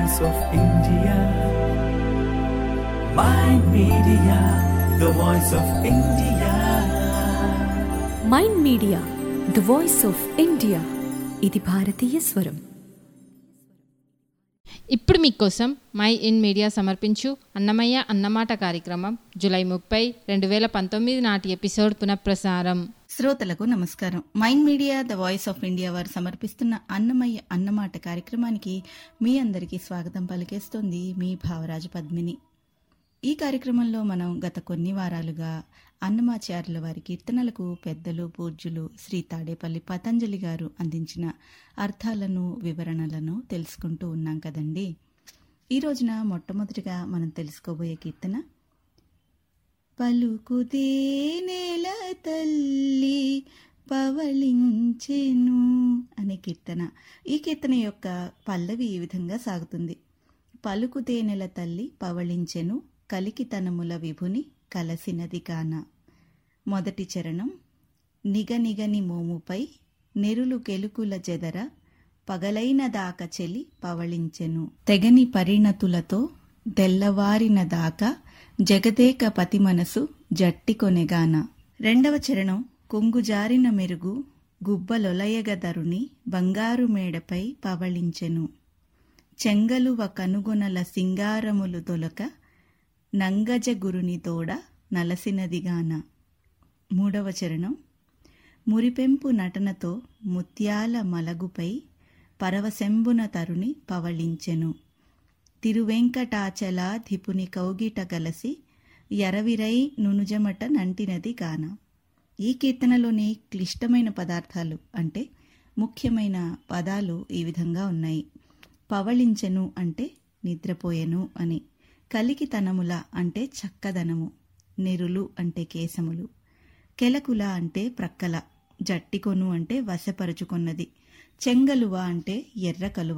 voice of India. My media, the voice of India. Mind Media the voice of India ఇది భారతీయ స్వరం ఇప్పుడు మీకోసం మై ఇన్ మీడియా సమర్పించు అన్నమయ్య అన్నమాట కార్యక్రమం జూలై ముప్పై రెండు వేల పంతొమ్మిది నాటి ఎపిసోడ్ పునఃప్రసారం శ్రోతలకు నమస్కారం Mind Media the voice of India వారు సమర్పిస్తున్న అన్నమయ్య అన్నమాట కార్యక్రమానికి మీ అందరికీ స్వాగతం పలికేస్తోంది మీ భావరాజు పద్మిని ఈ కార్యక్రమంలో మనం గత కొన్ని వారాలుగా అన్నమాచార్యుల వారి కీర్తనలకు పెద్దలు పూజ్యులు శ్రీ తాడేపల్లి పతంజలి గారు అందించిన అర్థాలను వివరణలను తెలుసుకుంటూ ఉన్నాం కదండి ఈ రోజున మొట్టమొదటిగా మనం తెలుసుకోబోయే కీర్తన పలుకుతే నేల తల్లి పవళించెను అనే కీర్తన ఈ కీర్తన యొక్క పల్లవి ఈ విధంగా సాగుతుంది పలుకుతే నెల తల్లి పవళించెను కలికితనముల విభుని కలసినది కాన మొదటి చరణం నిగనిగని మోముపై నెరులు కెలుకుల జెదర పగలైన దాక చెలి పవళించెను తెగని పరిణతులతో తెల్లవారిన దాకా జగదేక పతి మనసు జట్టి కొనెగాన రెండవ చరణం కొంగుజారిన మెరుగు గుబ్బలొలయగదరుని బంగారు మేడపై పవళించెను చెంగలువ కనుగొనల సింగారములు దొలక నంగజ గురుని తోడ నలసినదిగాన మూడవ చరణం మురిపెంపు నటనతో ముత్యాల మలగుపై పరవశంబున తరుని పవళించెను తిరువెంకటాచలాధిపుని కౌగిట గలసి ఎరవిరై నునుజమట నంటినది గాన ఈ కీర్తనలోని క్లిష్టమైన పదార్థాలు అంటే ముఖ్యమైన పదాలు ఈ విధంగా ఉన్నాయి పవళించెను అంటే నిద్రపోయెను అని కలికితనముల అంటే చక్కదనము నెరులు అంటే కేశములు కెలకుల అంటే ప్రక్కల జట్టికొను అంటే వశపరుచుకున్నది చెంగలువ అంటే ఎర్ర కలువ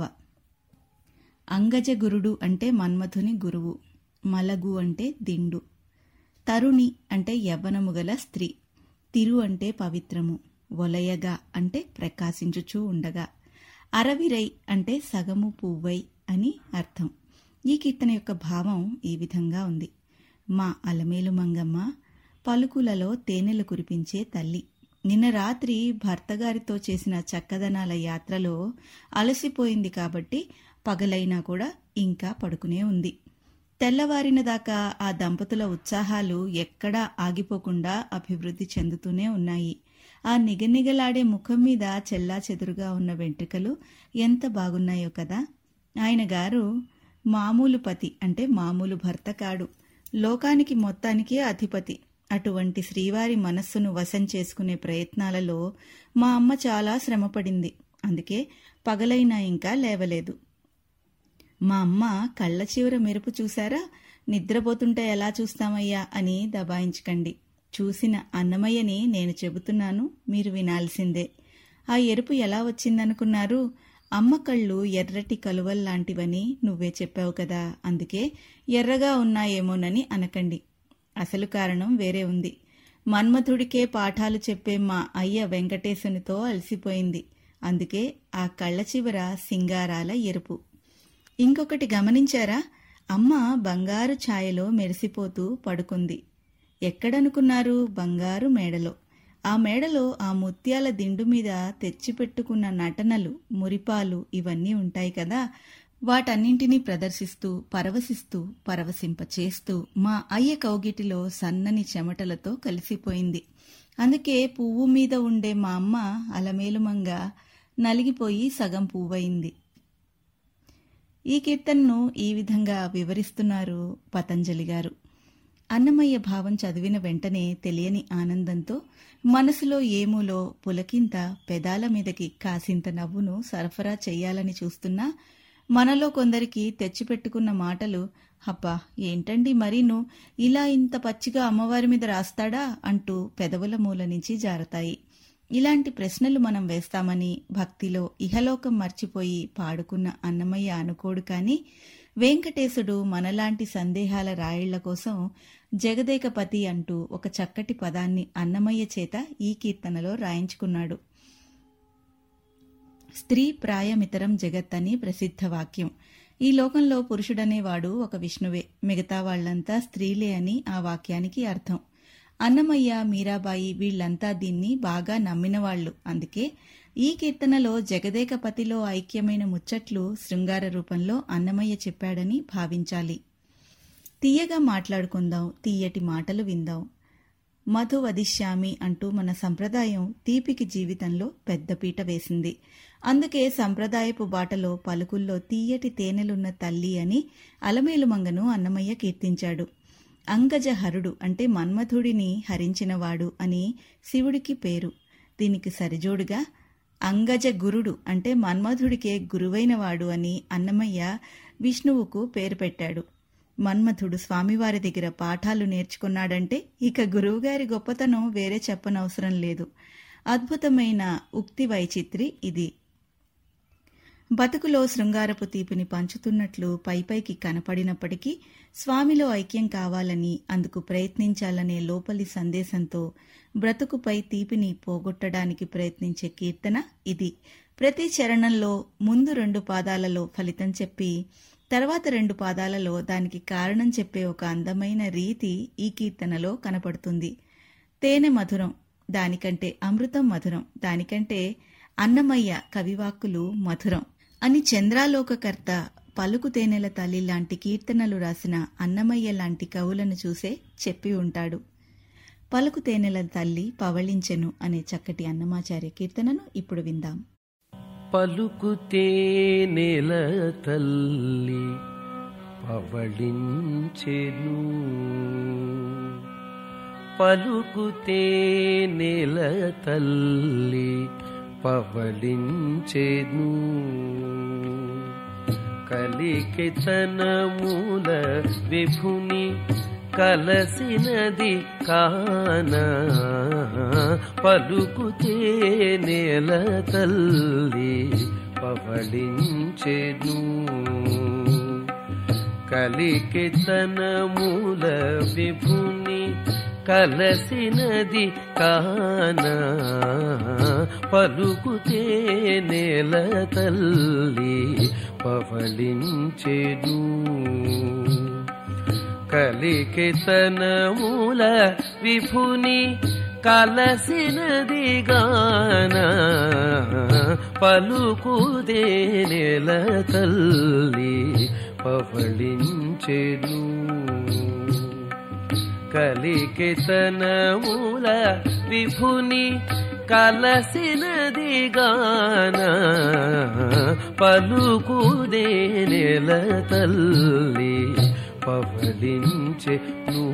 అంగజ గురుడు అంటే మన్మథుని గురువు మలగు అంటే దిండు తరుణి అంటే యవ్వనము గల స్త్రీ తిరు అంటే పవిత్రము వలయగా అంటే ప్రకాశించుచూ ఉండగా అరవిరై అంటే సగము పువ్వై అని అర్థం ఈ కీర్తన యొక్క భావం ఈ విధంగా ఉంది మా అలమేలు మంగమ్మ పలుకులలో తేనెలు కురిపించే తల్లి నిన్న రాత్రి భర్తగారితో చేసిన చక్కదనాల యాత్రలో అలసిపోయింది కాబట్టి పగలైనా కూడా ఇంకా పడుకునే ఉంది తెల్లవారిన దాకా ఆ దంపతుల ఉత్సాహాలు ఎక్కడా ఆగిపోకుండా అభివృద్ధి చెందుతూనే ఉన్నాయి ఆ నిగనిగలాడే ముఖం మీద చెల్లా చెదురుగా ఉన్న వెంట్రుకలు ఎంత బాగున్నాయో కదా ఆయన గారు మామూలు పతి అంటే మామూలు భర్త కాడు లోకానికి మొత్తానికే అధిపతి అటువంటి శ్రీవారి మనస్సును వశం చేసుకునే ప్రయత్నాలలో మా అమ్మ చాలా శ్రమపడింది అందుకే పగలైనా ఇంకా లేవలేదు మా అమ్మ కళ్ళ చివర మెరుపు చూశారా నిద్రపోతుంటే ఎలా చూస్తామయ్యా అని దబాయించకండి చూసిన అన్నమయ్యని నేను చెబుతున్నాను మీరు వినాల్సిందే ఆ ఎరుపు ఎలా వచ్చిందనుకున్నారు అమ్మ కళ్ళు ఎర్రటి కలువల్లాంటివని నువ్వే చెప్పావు కదా అందుకే ఎర్రగా ఉన్నాయేమోనని అనకండి అసలు కారణం వేరే ఉంది మన్మథుడికే పాఠాలు చెప్పే మా అయ్య వెంకటేశునితో అలసిపోయింది అందుకే ఆ కళ్ళ చివర సింగారాల ఎరుపు ఇంకొకటి గమనించారా అమ్మ బంగారు ఛాయలో మెరిసిపోతూ పడుకుంది ఎక్కడనుకున్నారు బంగారు మేడలో ఆ మేడలో ఆ ముత్యాల దిండు మీద తెచ్చిపెట్టుకున్న నటనలు మురిపాలు ఇవన్నీ ఉంటాయి కదా వాటన్నింటినీ ప్రదర్శిస్తూ పరవశిస్తూ పరవశింపచేస్తూ మా అయ్య కౌగిటిలో సన్నని చెమటలతో కలిసిపోయింది అందుకే పువ్వు మీద ఉండే మా అమ్మ అలమేలుమంగా నలిగిపోయి సగం పువ్వయింది ఈ కీర్తనను ఈ విధంగా వివరిస్తున్నారు పతంజలి గారు అన్నమయ్య భావం చదివిన వెంటనే తెలియని ఆనందంతో మనసులో ఏమూలో పులకింత పెదాల మీదకి కాసింత నవ్వును సరఫరా చెయ్యాలని చూస్తున్నా మనలో కొందరికి తెచ్చిపెట్టుకున్న మాటలు అబ్బా ఏంటండి మరీను ఇలా ఇంత పచ్చిగా అమ్మవారి మీద రాస్తాడా అంటూ పెదవుల మూల నుంచి జారతాయి ఇలాంటి ప్రశ్నలు మనం వేస్తామని భక్తిలో ఇహలోకం మర్చిపోయి పాడుకున్న అన్నమయ్య అనుకోడు కాని వెంకటేశుడు మనలాంటి సందేహాల రాయిళ్ల కోసం జగదేకపతి అంటూ ఒక చక్కటి పదాన్ని అన్నమయ్య చేత ఈ కీర్తనలో రాయించుకున్నాడు స్త్రీ ప్రాయమితరం జగత్ అని ప్రసిద్ధ వాక్యం ఈ లోకంలో పురుషుడనేవాడు ఒక విష్ణువే మిగతా వాళ్లంతా స్త్రీలే అని ఆ వాక్యానికి అర్థం అన్నమయ్య మీరాబాయి వీళ్లంతా దీన్ని బాగా నమ్మినవాళ్లు అందుకే ఈ కీర్తనలో జగదేకపతిలో ఐక్యమైన ముచ్చట్లు శృంగార రూపంలో అన్నమయ్య చెప్పాడని భావించాలి తీయగా మాట్లాడుకుందాం తీయటి మాటలు విందాం మధు వదిష్యామి అంటూ మన సంప్రదాయం తీపికి జీవితంలో పెద్దపీట వేసింది అందుకే సంప్రదాయపు బాటలో పలుకుల్లో తీయటి తేనెలున్న తల్లి అని అలమేలుమంగను అన్నమయ్య కీర్తించాడు అంగజహరుడు అంటే మన్మథుడిని హరించినవాడు అని శివుడికి పేరు దీనికి సరిజోడుగా అంగజ గురుడు అంటే మన్మథుడికే గురువైనవాడు అని అన్నమయ్య విష్ణువుకు పేరు పెట్టాడు మన్మథుడు స్వామివారి దగ్గర పాఠాలు నేర్చుకున్నాడంటే ఇక గురువుగారి గొప్పతనం వేరే చెప్పనవసరం లేదు అద్భుతమైన ఉక్తి వైచిత్రి ఇది బతుకులో శృంగారపు తీపిని పంచుతున్నట్లు పైపైకి కనపడినప్పటికీ స్వామిలో ఐక్యం కావాలని అందుకు ప్రయత్నించాలనే లోపలి సందేశంతో బ్రతుకుపై తీపిని పోగొట్టడానికి ప్రయత్నించే కీర్తన ఇది ప్రతి చరణంలో ముందు రెండు పాదాలలో ఫలితం చెప్పి తర్వాత రెండు పాదాలలో దానికి కారణం చెప్పే ఒక అందమైన రీతి ఈ కీర్తనలో కనపడుతుంది తేనె మధురం దానికంటే అమృతం మధురం దానికంటే అన్నమయ్య కవివాక్కులు మధురం అని చంద్రాలోకకర్త పలుకు తేనెల తల్లి లాంటి కీర్తనలు రాసిన అన్నమయ్య లాంటి కవులను చూసే చెప్పి ఉంటాడు పలుకు తేనెల తల్లి పవళించెను అనే చక్కటి అన్నమాచార్య కీర్తనను ఇప్పుడు విందాం పలుకుతే నెల తల్లి పవళించెను పలుకుతే నెల తల్లి పవళించెను కలికి తన మూల విభుని కలసినది కాన పలుకుతే నేల తల్లి పవళించెను కలికి తన మూల విభుని కలసినది కాన పలుకుతే నేల తల్లి పవళించెను కలికి తన మూల విభుని కలసినది గాన పలుకుదే నెల తల్లి పవళించెను కలికి తన మూల విభుని కలసినది గాన పలుకుదే నెల తల్లి పవలించెను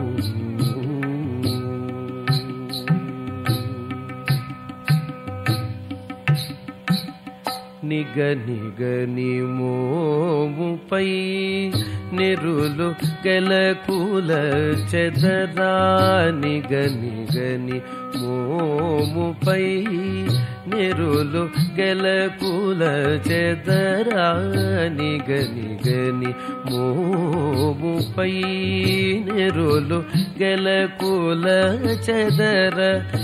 నిగ నిగని మోముపై నిరులు గెలకుల చెదరా నిగ నిగని మోముపై నిరులు గెలకుల చెదరా నిగ నిగని మోముపై నిరులు గెలకుల చెదర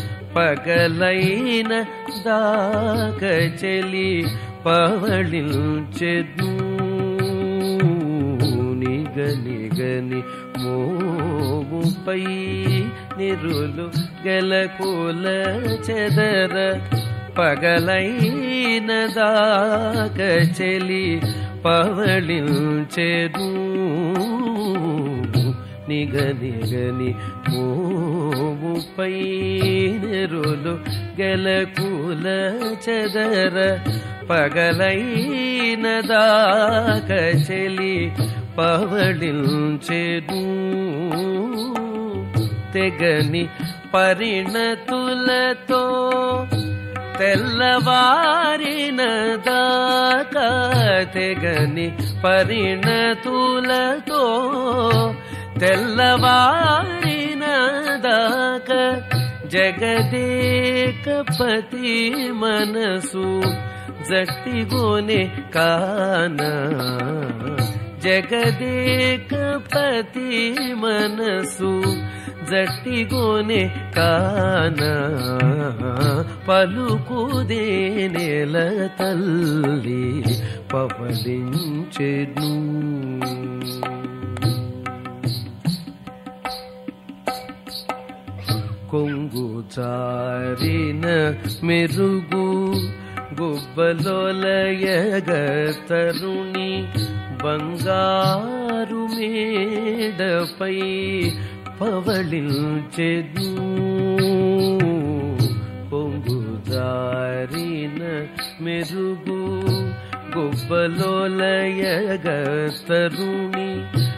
పగలైన దాక చెలి పవళించెను నిగనిగని మోముపై నిరులు గెలకుల చెదర పగలైన దాక చెలి పవళించెను నిగనిగని మోముపై నెరులు గెలకుల చెదర పగలైన దాక చెలి పవళించెను తెగని పరిణతులతో తెల్లవారిన దాకా తెగని పరిణతులతో తెల్లవారిన దాకా జగదేకపతి మనసు జట్టిగోనే కాన జగదేకపతి మనసు జట్టిగోనే కాన పలుకుదే నెల తల్లి పవలించెను కొంగు జారిన మెరుగు గుబ్బలోలయగ తరుణి బంగారు మేడపై పవళించెను పొంగు జారిన మెరుగు గుబ్బలోలయగ తరుణి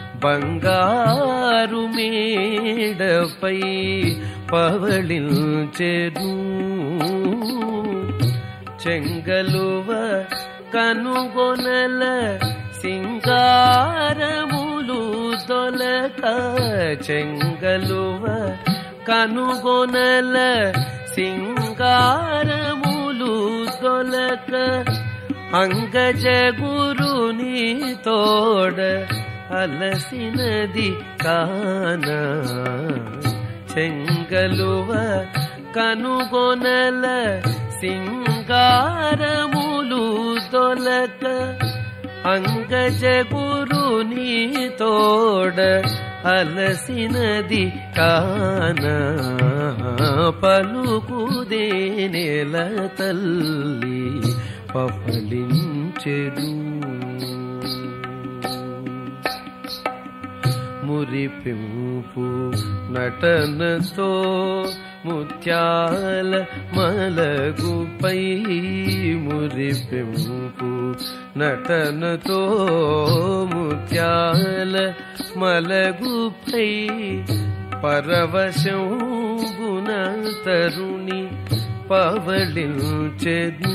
బంగారు మేడపై పవళించెను చెంగలువ కనుగొనల సింగారములు దొలక చెంగలువ కనుగొనల సింగారములు దొలక అంగజ గురుని తోడ అలసినది కాన చెంగలువ కనుగొనల సింగారములు దొలక అంగజ గురుని తోడ అలసినది కాన పలుకుదే నెల తల్లి పఫలించెడు మురిపింపు నటనతో ముత్యాల మలగుపై మురిపింపు నటనతో ముత్యాల మలగుపై పరవశం గుణ తరుణి పవళించెను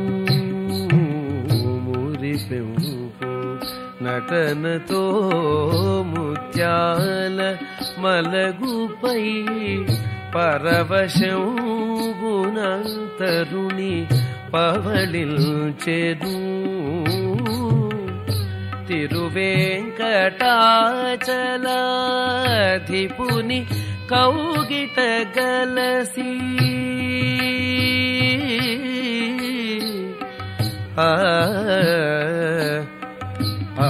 మురిపింపు నటనతో ముత్యాల మలగుపై పరవశం గుణంతరుణి పవళిల్చెను తిరువేంకటాచలాధిపుని కౌగిట గలసి ఆ ఆ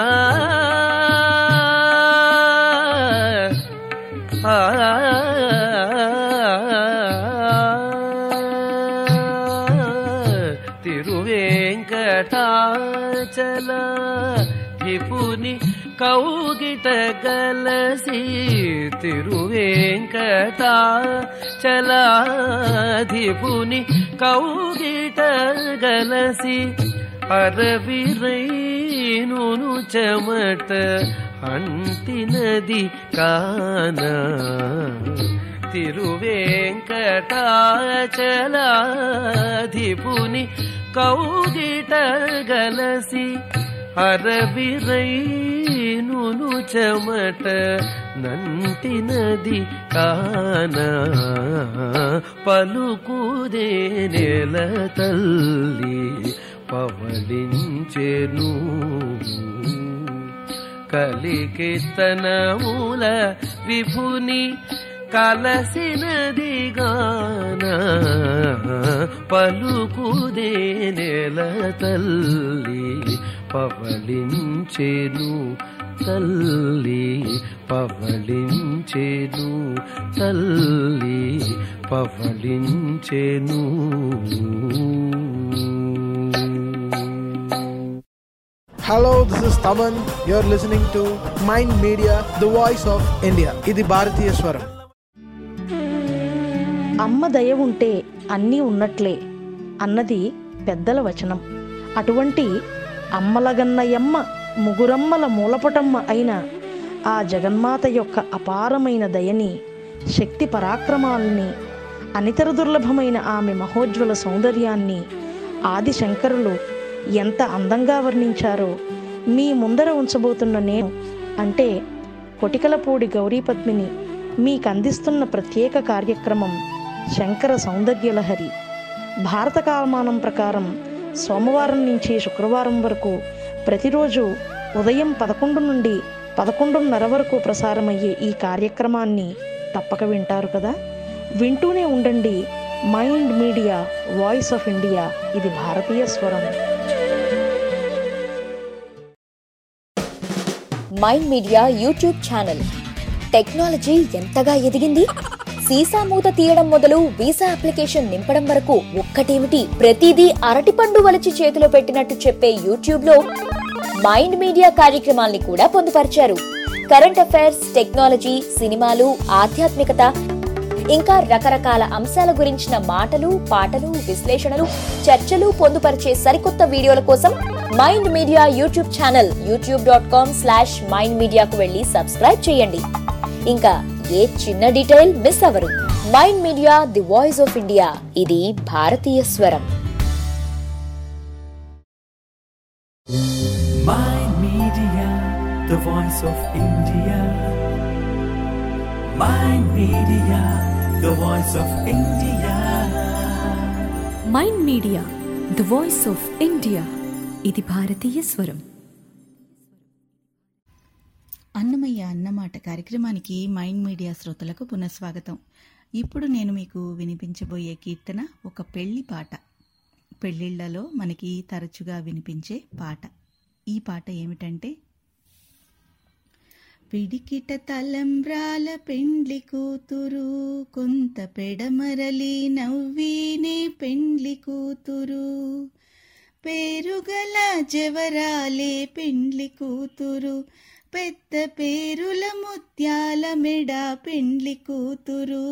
తిరువేంకటాచల విపుని కౌగిట గలసి తిరువేంకటాచలాధిపుని కౌగిట గలసి అరవిరైనును చెమట అంటినది కాన తిరువేంకటాచలాధిపుని కౌగిట గలసి అరవిరైనును చెమట నంటినది కాన పలుకుదే నెల తల్లి పవళించెను కలికితనముల విభుని కలసినది గాన పలుకుదే నెల తల్లి పవళించెను తల్లి పవళించెను తల్లి పవళించెను Hello, this is Taman. You're listening to Mind Media, the voice of India. ఇది భారతీయ స్వరం అమ్మ దయ ఉంటే అన్నీ ఉన్నట్లే అన్నది పెద్దల వచనం అటువంటి అమ్మలగన్నయమ్మ ముగురమ్మల మూలపటమ్మ అయిన ఆ జగన్మాత యొక్క అపారమైన దయని శక్తి పరాక్రమాలని అనితర దుర్లభమైన ఆమె మహోజ్వల సౌందర్యాన్ని ఆది శంకరులు ఎంత అందంగా వర్ణించారో మీ ముందర ఉంచబోతున్న నేను అంటే కొటికలపూడి గౌరీపద్మిని మీకు అందిస్తున్న ప్రత్యేక కార్యక్రమం శంకర సౌందర్యలహరి భారత కాలమానం ప్రకారం సోమవారం నుంచి శుక్రవారం వరకు ప్రతిరోజు ఉదయం పదకొండు నుండి పదకొండున్నర వరకు ప్రసారమయ్యే ఈ కార్యక్రమాన్ని తప్పక వింటారు కదా వింటూనే ఉండండి Mind Media voice of India ఇది భారతీయ స్వరం Mind Media YouTube channel technology ఎంతగా ఎదిగింది సీసా మూత తీయడం మొదలు వీసా అప్లికేషన్ నింపడం వరకు ఒక్కటేమిటి ప్రతిదీ అరటిపండు వలిచి చేతిలో పెట్టినట్టు చెప్పే యూట్యూబ్ లో మైండ్ మీడియా కార్యక్రమాల్ని కూడా పొందుపరిచారు కరెంట్ అఫైర్స్ టెక్నాలజీ సినిమాలు ఆధ్యాత్మికత ఇంకా రకరకాల అంశాల గురించిన మాటలు పాటలు విశ్లేషణలు చర్చలు పొందుపరిచే సరికొత్త వీడియోల కోసం Mind Media YouTube channel YouTube dot com slash Mind మీడియాకు వెళ్ళి సబ్స్క్రైబ్ చేయండి ఇంకా ఏ చిన్న డీటెయిల్ మిస్ అవరు Mind Media the voice of India ఇది భారతీయ స్వరం Mind Media, the voice of India. Mind Media, the voice of India. Mind Media the voice of India ఇది భారతీయ స్వరం అన్నమయ్య అన్నమాట కార్యక్రమానికి మైండ్ మీడియా శ్రోతలకు పునఃస్వాగతం ఇప్పుడు నేను మీకు వినిపించబోయే కీర్తన ఒక పెళ్లి పాట పెళ్లిళ్లలో మనకి తరచుగా వినిపించే పాట ఈ పాట ఏమిటంటే పిడికిట తలంబ్రాల పెండ్లి కూతురు కొంత పెడమరలి నవ్వీనే పెండ్లి కూతురు పేరుగల జవరాలే పెండ్లి కూతురు పెద్ద పేరుల ముత్యాల మెడ పెండ్లి కూతురు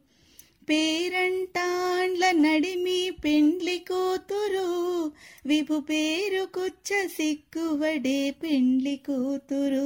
పేరంటాండ్ల నడిమి పెండ్లి కూతురు విభు పేరు కుచ్చ సిక్కువడే పెండ్లి కూతురు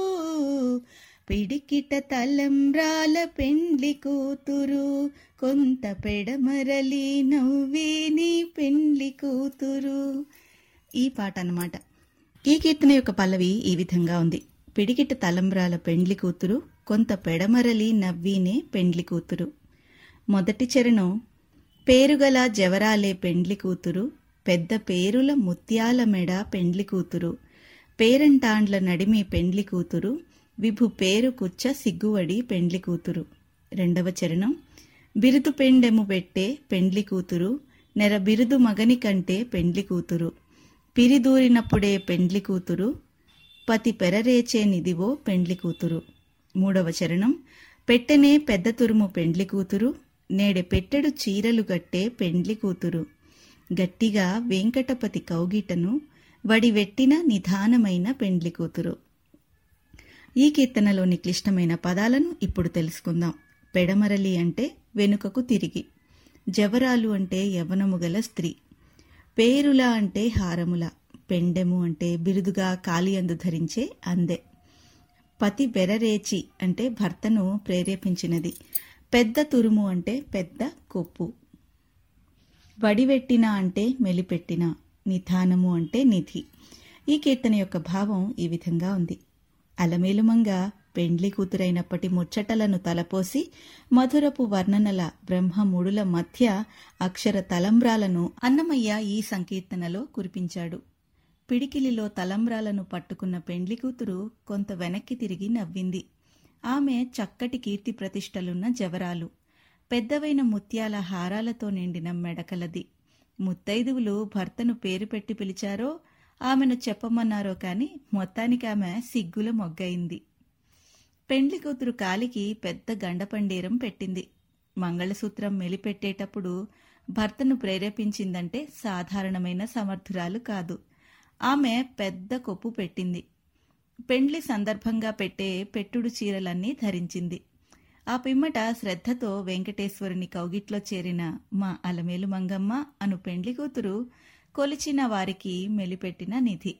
పిడికిట తలంబ్రాల పెండ్లి కూతురు కొంత పెడమరలి నవ్వేని పెండ్లి కూతురు ఈ పాట అన్నమాట ఈ కీర్తన యొక్క పల్లవి ఈ విధంగా ఉంది పిడికిట తలంబ్రాల పెండ్లి కూతురు కొంత పెడమరలి నవ్వీనే పెండ్లి కూతురు మొదటి చరణం పేరుగల జవరాలే పెండ్లి కూతురు పెద్ద పేరుల ముత్యాల మెడ పెండ్లి కూతురు పేరంటాండ్ల నడిమి పెండ్లి కూతురు విభు పేరు కుచ్చ సిగ్గువడి పెండ్లి కూతురు రెండవ చరణం బిరుదు పెండెము పెట్టే పెండ్లి కూతురు నెర బిరుదు మగని కంటే పెండ్లి కూతురు పిరిదూరినప్పుడే పెండ్లి కూతురు పతి పెరరేచే నిదివో పెండ్లి కూతురు మూడవ చరణం పెట్టెనే పెద్ద తురుము పెండ్లి కూతురు నేడె పెట్టెడు చీరలు గట్టే పెండ్లి కూతురు గట్టిగా వెంకటపతి కౌగిటను వడివెట్టిన నిధానమైన పెండ్లి కూతురు ఈ కీర్తనలోని క్లిష్టమైన పదాలను ఇప్పుడు తెలుసుకుందాం పెడమరలి అంటే వెనుకకు తిరిగి జవరాలు అంటే యవనము గల స్త్రీ పేరుల అంటే హారముల పెండెము అంటే బిరుదుగా కాలియందు ధరించే అందె పతి బెరరేచి అంటే భర్తను ప్రేరేపించినది పెద్ద తురుము అంటే పెద్ద కొప్పు వడివెట్టిన అంటే మెలిపెట్టిన నిధానము అంటే నిధి ఈ కీర్తన యొక్క భావం ఈ విధంగా ఉంది అలమేలుమంగా పెండ్లి కూతురైనప్పటి ముచ్చటలను తలపోసి మధురపు వర్ణనల బ్రహ్మముడుల మధ్య అక్షర తలంబ్రాలను అన్నమయ్య ఈ సంకీర్తనలో కురిపించాడు పిడికిలిలో తలంబ్రాలను పట్టుకున్న పెండ్లి కూతురు కొంత వెనక్కి తిరిగి నవ్వింది ఆమె చక్కటి కీర్తి ప్రతిష్టలున్న జవరాలు పెద్దవైన ముత్యాల హారాలతో నిండిన మెడకలది ముత్తైదువులు భర్తను పేరు పెట్టి పిలిచారో ఆమెను చెప్పమన్నారో కాని మొత్తానికి ఆమె సిగ్గుల మొగ్గయింది పెండ్లి కూతురు కాలికి పెద్ద గండపండీరం పెట్టింది మంగళసూత్రం మెలిపెట్టేటప్పుడు భర్తను ప్రేరేపించిందంటే సాధారణమైన సమర్థురాలు కాదు ఆమె పెద్ద కొప్పు పెట్టింది పెండ్లి సందర్భంగా పెట్టే పెట్టుడు చీరలన్నీ ధరించింది ఆ పిమ్మట శ్రద్ధతో వెంకటేశ్వరుని కౌగిట్లో చేరిన మా అలమేలు మంగమ్మ అను పెండ్లి కూతురు కొలిచిన వారికి మెలిపెట్టిన నిధి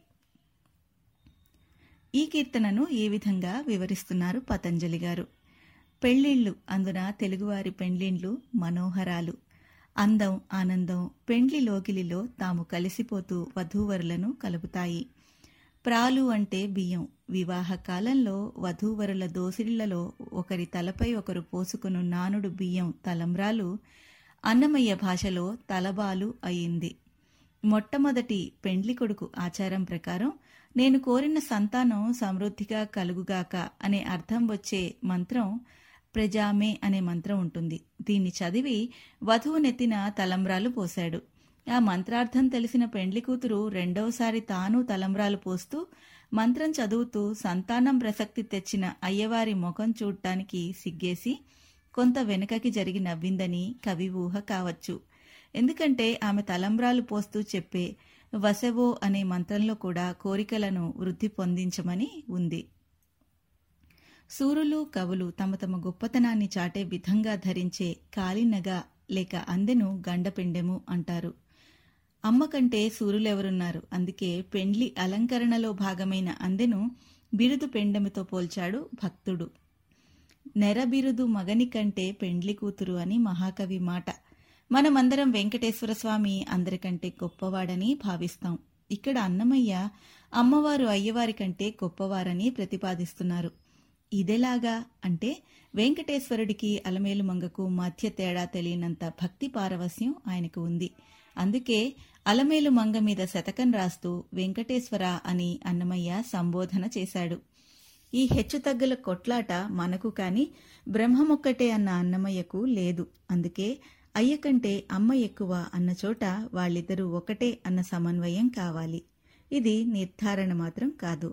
ఈ కీర్తనను ఈ విధంగా వివరిస్తున్నారు పతంజలి గారు పెళ్లిళ్ళు అందున తెలుగువారి పెండ్లిండ్లు మనోహరాలు అందం ఆనందం పెండ్లి లోగిలిలో తాము కలిసిపోతూ వధూవరులను కలుపుతాయి ప్రాలు అంటే బియ్యం వివాహ కాలంలో వధూవరుల దోసిళ్లలో ఒకరి తలపై ఒకరు పోసుకును నానుడు బియ్యం తలంబ్రాలు అన్నమయ్య భాషలో తలబాలు అయింది మొట్టమొదటి పెండ్లి కొడుకు ఆచారం ప్రకారం నేను కోరిన సంతానం సమృద్ధిగా కలుగుగాక అనే అర్థం వచ్చే మంత్రం ప్రజామే అనే మంత్రం ఉంటుంది దీన్ని చదివి వధువు నెత్తిన తలంబ్రాలు పోశాడు ఆ మంత్రార్థం తెలిసిన పెండ్లి కూతురు రెండవసారి తాను తలంబ్రాలు పోస్తూ మంత్రం చదువుతూ సంతానం ప్రసక్తి తెచ్చిన అయ్యవారి ముఖం చూడటానికి సిగ్గేసి కొంత వెనుకకి జరిగి నవ్విందని కవి ఊహ కావచ్చు ఎందుకంటే ఆమె తలంబ్రాలు పోస్తూ చెప్పే వసవో అనే మంత్రంలో కూడా కోరికలను వృద్ధి పొందించమని ఉంది సూరులు కవులు తమ తమ గొప్పతనాన్ని చాటే విధంగా ధరించే కాలినగ లేక అందెను గండపెండెము అంటారు అమ్మ కంటే సూరులెవరున్నారు అందుకే పెండ్లి అలంకరణలో భాగమైన అందెను బిరుదు పెండెముతో పోల్చాడు భక్తుడు నెరబిరుదు మగని కంటే పెండ్లి కూతురు అని మహాకవి మాట మనమందరం వెంకటేశ్వర స్వామి అందరికంటే గొప్పవాడని భావిస్తాం ఇక్కడ అన్నమయ్య అమ్మవారు అయ్యవారి కంటే గొప్పవారని ప్రతిపాదిస్తున్నారు ఇదెలాగా అంటే వెంకటేశ్వరుడికి అలమేలు మంగకు మధ్య తేడా తెలియనంత భక్తి పారవస్యం ఆయనకు ఉంది అందుకే అలమేలు మంగ మీద శతకం రాస్తూ వెంకటేశ్వర అని అన్నమయ్య సంబోధన చేశాడు ఈ హెచ్చుతగ్గుల కొట్లాట మనకు కాని బ్రహ్మమొక్కటే అన్న అన్నమయ్యకు లేదు అందుకే అయ్య కంటే అమ్మ ఎక్కువ అన్న చోట వాళ్ళిద్దరూ ఒకటే అన్న సమన్వయం కావాలి ఇది నిర్ధారణ మాత్రం కాదు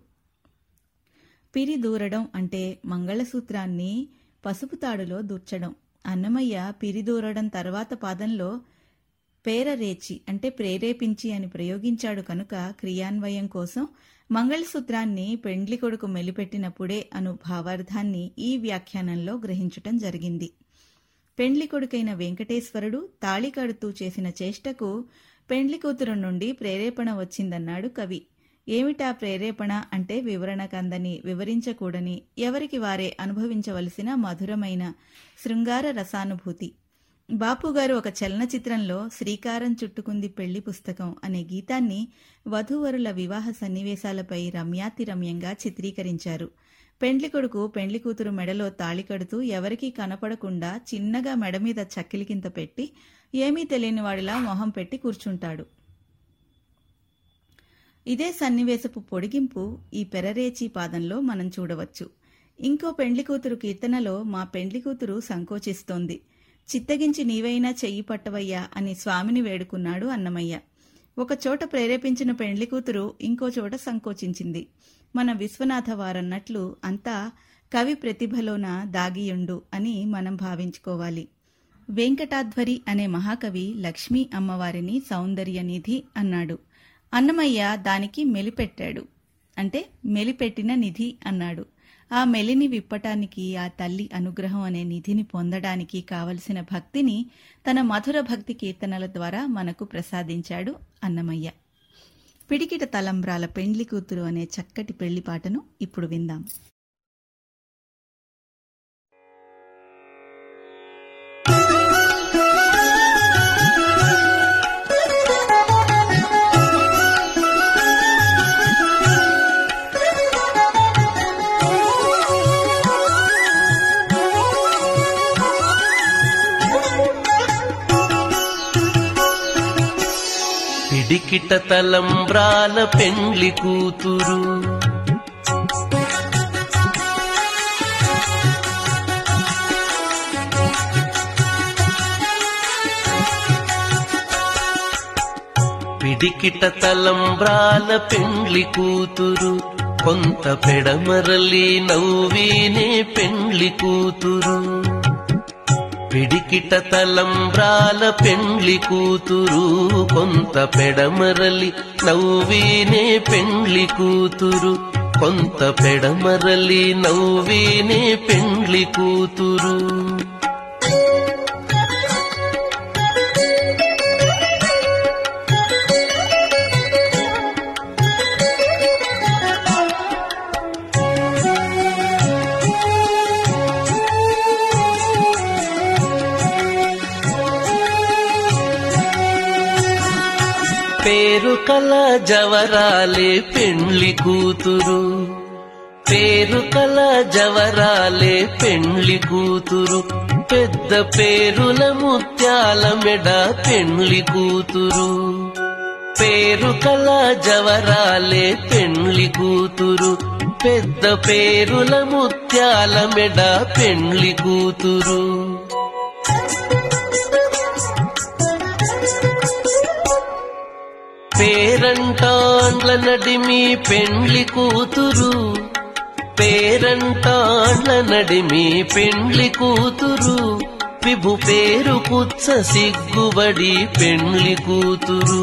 పిరి దూరడం అంటే మంగళసూత్రాన్ని పసుపు తాడులో దూర్చడం అన్నమయ్య పిరి దూరడం తర్వాత పాదంలో పేరరేచి అంటే ప్రేరేపించి అని ప్రయోగించాడు కనుక క్రియాన్వయం కోసం మంగళసూత్రాన్ని పెండ్లి కొడుకు మెలిపెట్టినప్పుడే అను భావార్థాన్ని ఈ వ్యాఖ్యానంలో గ్రహించటం జరిగింది పెండ్లి కొడుకైన వెంకటేశ్వరుడు తాళి కడుతూ చేసిన చేష్టకు పెండ్లి కూతురు నుండి ప్రేరేపణ వచ్చిందన్నాడు కవి ఏమిటా ప్రేరేపణ అంటే వివరణ కందని వివరించకూడని ఎవరికి వారే అనుభవించవలసిన మధురమైన శృంగార రసానుభూతి బాపుగారు ఒక చలనచిత్రంలో శ్రీకారం చుట్టుకుంది పెళ్లి పుస్తకం అనే గీతాన్ని వధూవరుల వివాహ సన్నివేశాలపై రమ్యాతి రమ్యంగా చిత్రీకరించారు పెండ్లి కొడుకు పెండ్లి కూతురు మెడలో తాళి కడుతూ ఎవరికీ కనపడకుండా చిన్నగా మెడ మీద చక్కిలికింత పెట్టి ఏమీ తెలియని వాడిలా మొహం పెట్టి కూర్చుంటాడు ఇదే సన్నివేశపు పొడిగింపు ఈ పెరరేచి పాదంలో మనం చూడవచ్చు ఇంకో పెండ్లి కూతురు కీర్తనలో మా పెండ్లి కూతురు సంకోచిస్తోంది చిత్తగించి నీవైనా చెయ్యి పట్టవయ్యా అని స్వామిని వేడుకున్నాడు అన్నమయ్య ఒక చోట ప్రేరేపించిన పెండ్లి కూతురు ఇంకో చోట సంకోచించింది మన విశ్వనాథ వారన్నట్లు అంతా కవి ప్రతిభలోన దాగియుండు అని మనం భావించుకోవాలి వెంకటాధ్వరి అనే మహాకవి లక్ష్మీ అమ్మవారిని సౌందర్య నిధి అన్నాడు అన్నమయ్య దానికి మెలిపెట్టాడు అంటే మెలిపెట్టిన నిధి అన్నాడు ఆ మెలిని విప్పటానికి ఆ తల్లి అనుగ్రహం అనే నిధిని పొందడానికి కావలసిన భక్తిని తన మధుర భక్తి కీర్తనల ద్వారా మనకు ప్రసాదించాడు అన్నమయ్య పిడికిట తలంబ్రాల పెండ్లి కూతురు అనే చక్కటి పెళ్లి పాటను ఇప్పుడు విందాం పిడికిట తలంబ్రాల పెండ్లి కూతురు పిడికిట తలంబ్రాల పెండ్లి కూతురు కొంత పెడమరలి నవ్వీనే పెండ్లి కూతురు పిడికిట తలంబ్రాల పెండ్లి కూతురు కొంత పెడమరలి నవ్వీనే పెండ్లి కూతురు కొంత పెడమరలి నవ్వీనే పెండ్లి కూతురు పేరు కల జవరాలే పెండ్లి కూతురు పేరు కల జవరాలే పెండ్లి కూతురు పెద్ద పేరుల ముత్యాల మెడ పెండ్లి కూతురు పేరు కల జవరాలే పెండ్లి కూతురు పెద్ద పేరుల ముత్యాల మెడ పెండ్లి కూతురు పేరంటాండ్ల నడిమి పెండ్లి కూతురు పేరంటాండ్ల నడిమి పెండ్లి కూతురు విభు పేరు కుచ్చ సిగ్గుబడి పెండ్లి కూతురు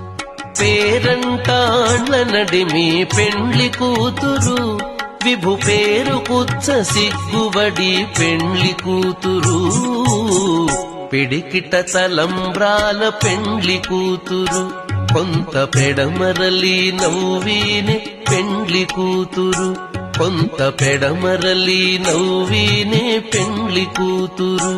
పేరంటాండ్ల నడిమి పెండ్లి కూతురు విభు పేరు కుచ్చ సిగ్గుబడి పెండ్లి కూతురు పిడికిట తలంబ్రాల పెండ్లి కూతురు కొంత పెడమరలి నవ్వీనే పెండ్లి కూతురు కొంత పెడమరలి నవ్వీనే పెండ్లి కూతురు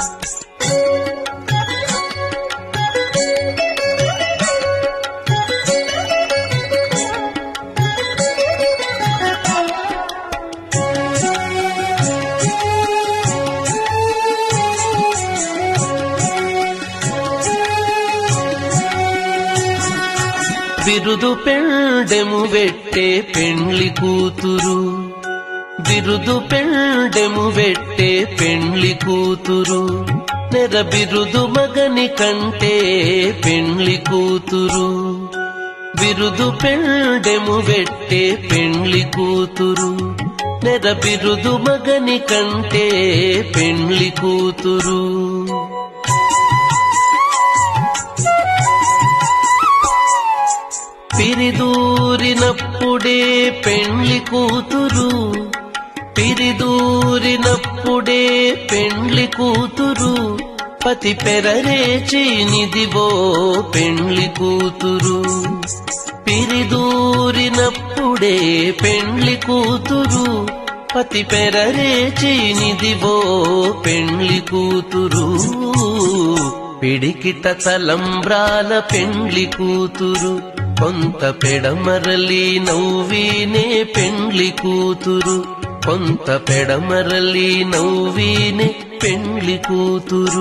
బిరుదు పెండెము వెట్టే పెండ్లి కూతురు బిరుదు పెండెము వెట్టే పెండ్లి కూతురు నెర బిరుదు మగని కంటే పెండ్లి కూతురు బిరుదు పెండెము వెట్టే పెండ్లి కూతురు నెర బిరుదు మగని కంటే పెండ్లి కూతురు పిరిదూరినప్పుడే పెండ్లి కూతురు పిరిదూరినప్పుడే పెండ్లి కూతురు పతి పెరరేచి నిదివో పెండ్లి కూతురు పిరిదూరినప్పుడే పెండ్లి కూతురు పతి పెరరేచి నిదివో పెండ్లి కూతురు పిడికిట తలంబ్రాల పెండ్లి కూతురు కొంత పెడమరలి నవ్వీనే పెండ్లి కూతురు కొంత పెడమరలి నవ్వీనే పెండ్లి కూతురు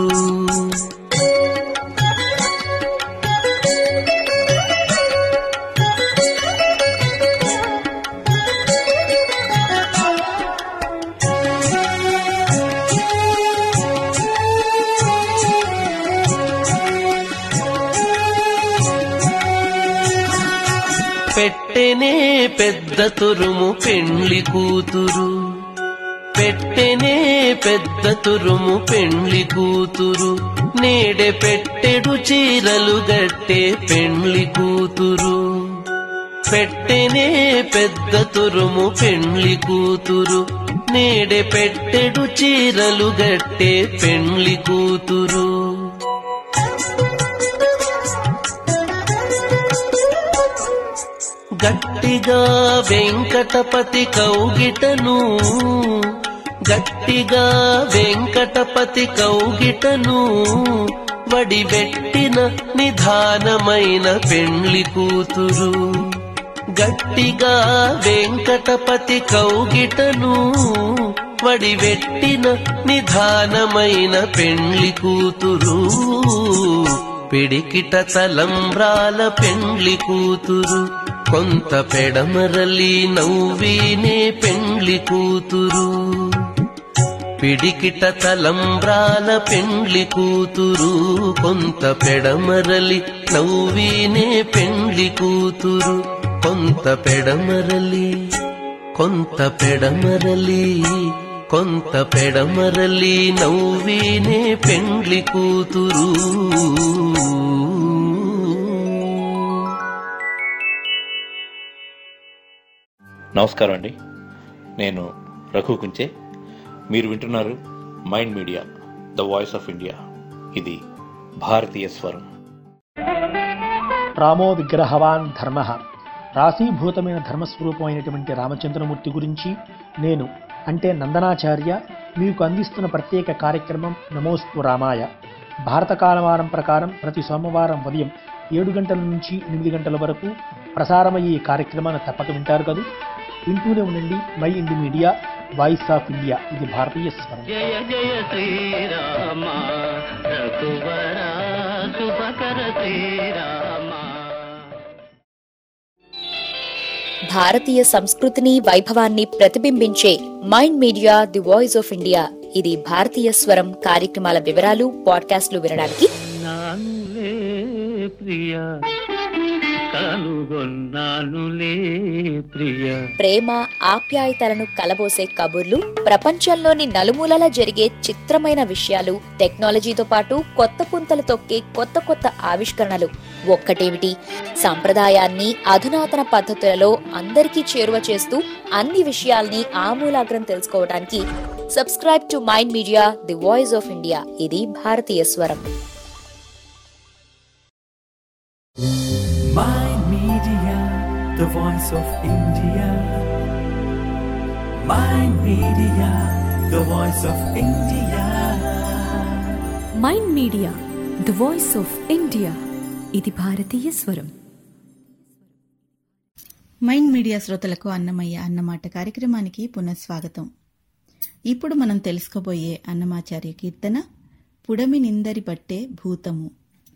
పెట్టెనే పెద్ద తురుము పెండ్లి కూతురు పెట్టెనే పెద్ద తురుము పెండ్లి కూతురు నేడె పెట్టెడు చీరలు గట్టే పెండ్లి కూతురు పెట్టెనే పెద్ద తురుము పెండ్లి కూతురు నేడె పెట్టెడు చీరలు గట్టే పెండ్లి కూతురు గట్టిగా వెంకటపతి కౌగిటను గట్టిగా వెంకటపతి కౌగిటను వడిబెట్టిన నిధానమైన పెండ్లి కూతురు గట్టిగా వెంకటపతి కౌగిటను వడివెట్టిన నిధానమైన పెండ్లి కూతురు పిడికిట తలంబ్రాల పెండ్లి కూతురు కొంత పెడమరలి నవ్వీనే పెండ్లి కూతురు పిడికిట తలంబ్రాల పెండ్లి కూతురు కొంత పెడమరలి నవ్వీనే పెండ్లి కూతురు కొంత పెడమరలి కొంత పెడమరలి కొంత పెడమరలి నవ్వీనే పెండ్లి కూతురు నమస్కారం అండి నేను రఘు కుంచే మీరు వింటున్నారు Mind Media the voice of India ఇది భారతీయ స్వరం రామో విగ్రహవాన్ ధర్మ రాశీభూతమైన ధర్మస్వరూపమైనటువంటి రామచంద్రమూర్తి గురించి నేను అంటే నందనాచార్య మీకు అందిస్తున్న ప్రత్యేక కార్యక్రమం నమోస్తు రామాయ భారత కాలమానం ప్రకారం ప్రతి సోమవారం ఉదయం ఏడు గంటల నుంచి ఎనిమిది గంటల వరకు ప్రసారమయ్యే ఈ కార్యక్రమాన్ని తప్పక వింటారు కదా వింటూనే ఉండండి Mind Media voice of India ఇది భారతీయ స్వరం జయ జయ శ్రీరామ రఘువర శుభకర శ్రీరామ భారతీయ సంస్కృతిని వైభవాన్ని ప్రతిబింబించే Mind Media the voice of India ఇది భారతీయ స్వరం కార్యక్రమాల వివరాలు పాడ్కాస్ట్లు వినడానికి నానులే ప్రియ కనుగొన్నానులే ప్రియ ప్రేమ ఆప్యాయతలను కలబోసే కబుర్లు ప్రపంచంలోని నలుమూలల జరిగే చిత్రమైన విషయాలు టెక్నాలజీతో పాటు కొత్త పుంతలు తొక్కే కొత్త కొత్త ఆవిష్కరణలు ఒక్కటేమిటి సంప్రదాయాన్ని అధునాతన పద్ధతులలో అందరికీ చేరువ చేస్తూ అన్ని విషయాల్ని ఆమూలాగ్రం తెలుసుకోవడానికి subscribe to Mind Media the voice of India ఇది భారతీయ స్వరం Mind Media, the voice of India. Mind Media, the voice of India. Mind Media the voice of India ఇది భారతీయ స్వరం మైండ్ మీడియా శ్రోతలకు అన్నమయ్య అన్నమాట కార్యక్రమానికి పునఃస్వాగతం ఇప్పుడు మనం తెలుసుకోబోయే అన్నమాచార్య కీర్తన పుడమి నిందరి పట్టే భూతము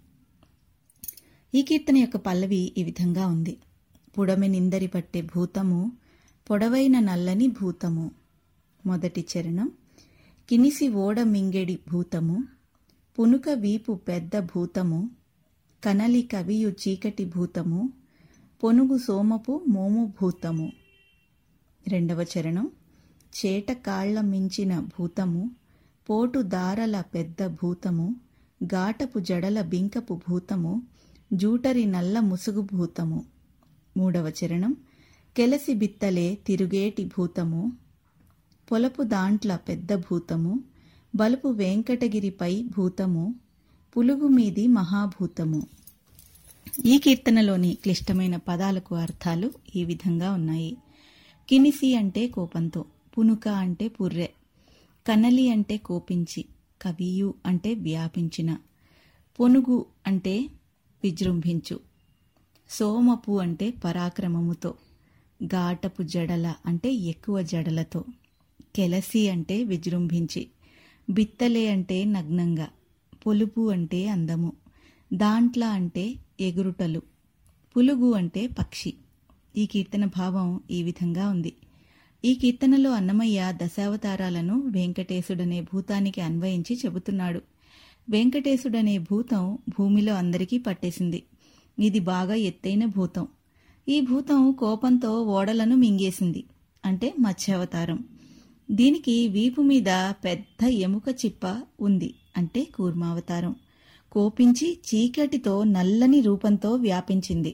ఈ కీర్తన యొక్క పల్లవి ఈ విధంగా ఉంది పుడమి నిందరి పట్టే భూతము పొడవైన నల్లని భూతము మొదటి చరణం కినిసి ఓడ మింగెడి భూతము పునుక వీపు పెద్ద భూతము కనలి కవియు చీకటి భూతము పొనుగు సోమపు మోము భూతము రెండవ చరణం చేట కాళ్ల మించిన భూతము పోటు దారల పెద్ద భూతము గాటపు జడల బింకపు భూతము జూటరి నల్ల ముసుగు భూతము మూడవ చరణం కెలసి బిత్తలే తిరుగేటి భూతము పొలపు దాంట్ల పెద్ద భూతము బలుపు వెంకటగిరిపై భూతము పులుగు మీది మహాభూతము ఈ కీర్తనలోని క్లిష్టమైన పదాలకు అర్థాలు ఈ విధంగా ఉన్నాయి కినిసి అంటే కోపంతో పునుక అంటే పుర్రె కనలి అంటే కోపించి కవియు అంటే వ్యాపించిన పొనుగు అంటే విజృంభించు సోమపు అంటే పరాక్రమముతో గాటపు జడల అంటే ఎక్కువ జడలతో కెలసి అంటే విజృంభించి బిత్తలే అంటే నగ్నంగా పొలుపు అంటే అందము దాంట్ల అంటే ఎగురుటలు పులుగు అంటే పక్షి ఈ కీర్తన భావం ఈ విధంగా ఉంది ఈ కీర్తనలో అన్నమయ్య దశావతారాలను వెంకటేశుడనే భూతానికి అన్వయించి చెబుతున్నాడు వెంకటేశుడనే భూతం భూమిలో అందరికీ పట్టేసింది ఇది బాగా ఎత్తైన భూతం ఈ భూతం కోపంతో ఓడలను మింగేసింది అంటే మత్స్యావతారం దీనికి వీపు మీద పెద్ద ఎముక చిప్ప ఉంది అంటే కూర్మావతారం కోపించి చీకటితో నల్లని రూపంతో వ్యాపించింది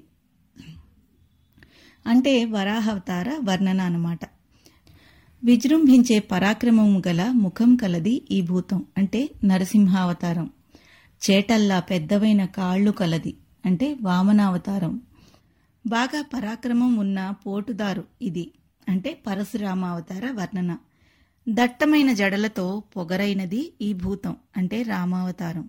అంటే వరాహావతార వర్ణన అన్నమాట విజృంభించే పరాక్రమము గల ముఖం కలది ఈ భూతం అంటే నరసింహావతారం చేటల్లా పెద్దవైన కాళ్ళు కలది అంటే వామనావతారం బాగా పరాక్రమం ఉన్న పోటుదారు ఇది అంటే పరశురామావతార వర్ణన దట్టమైన జడలతో పొగరైనది ఈ భూతం అంటే రామావతారం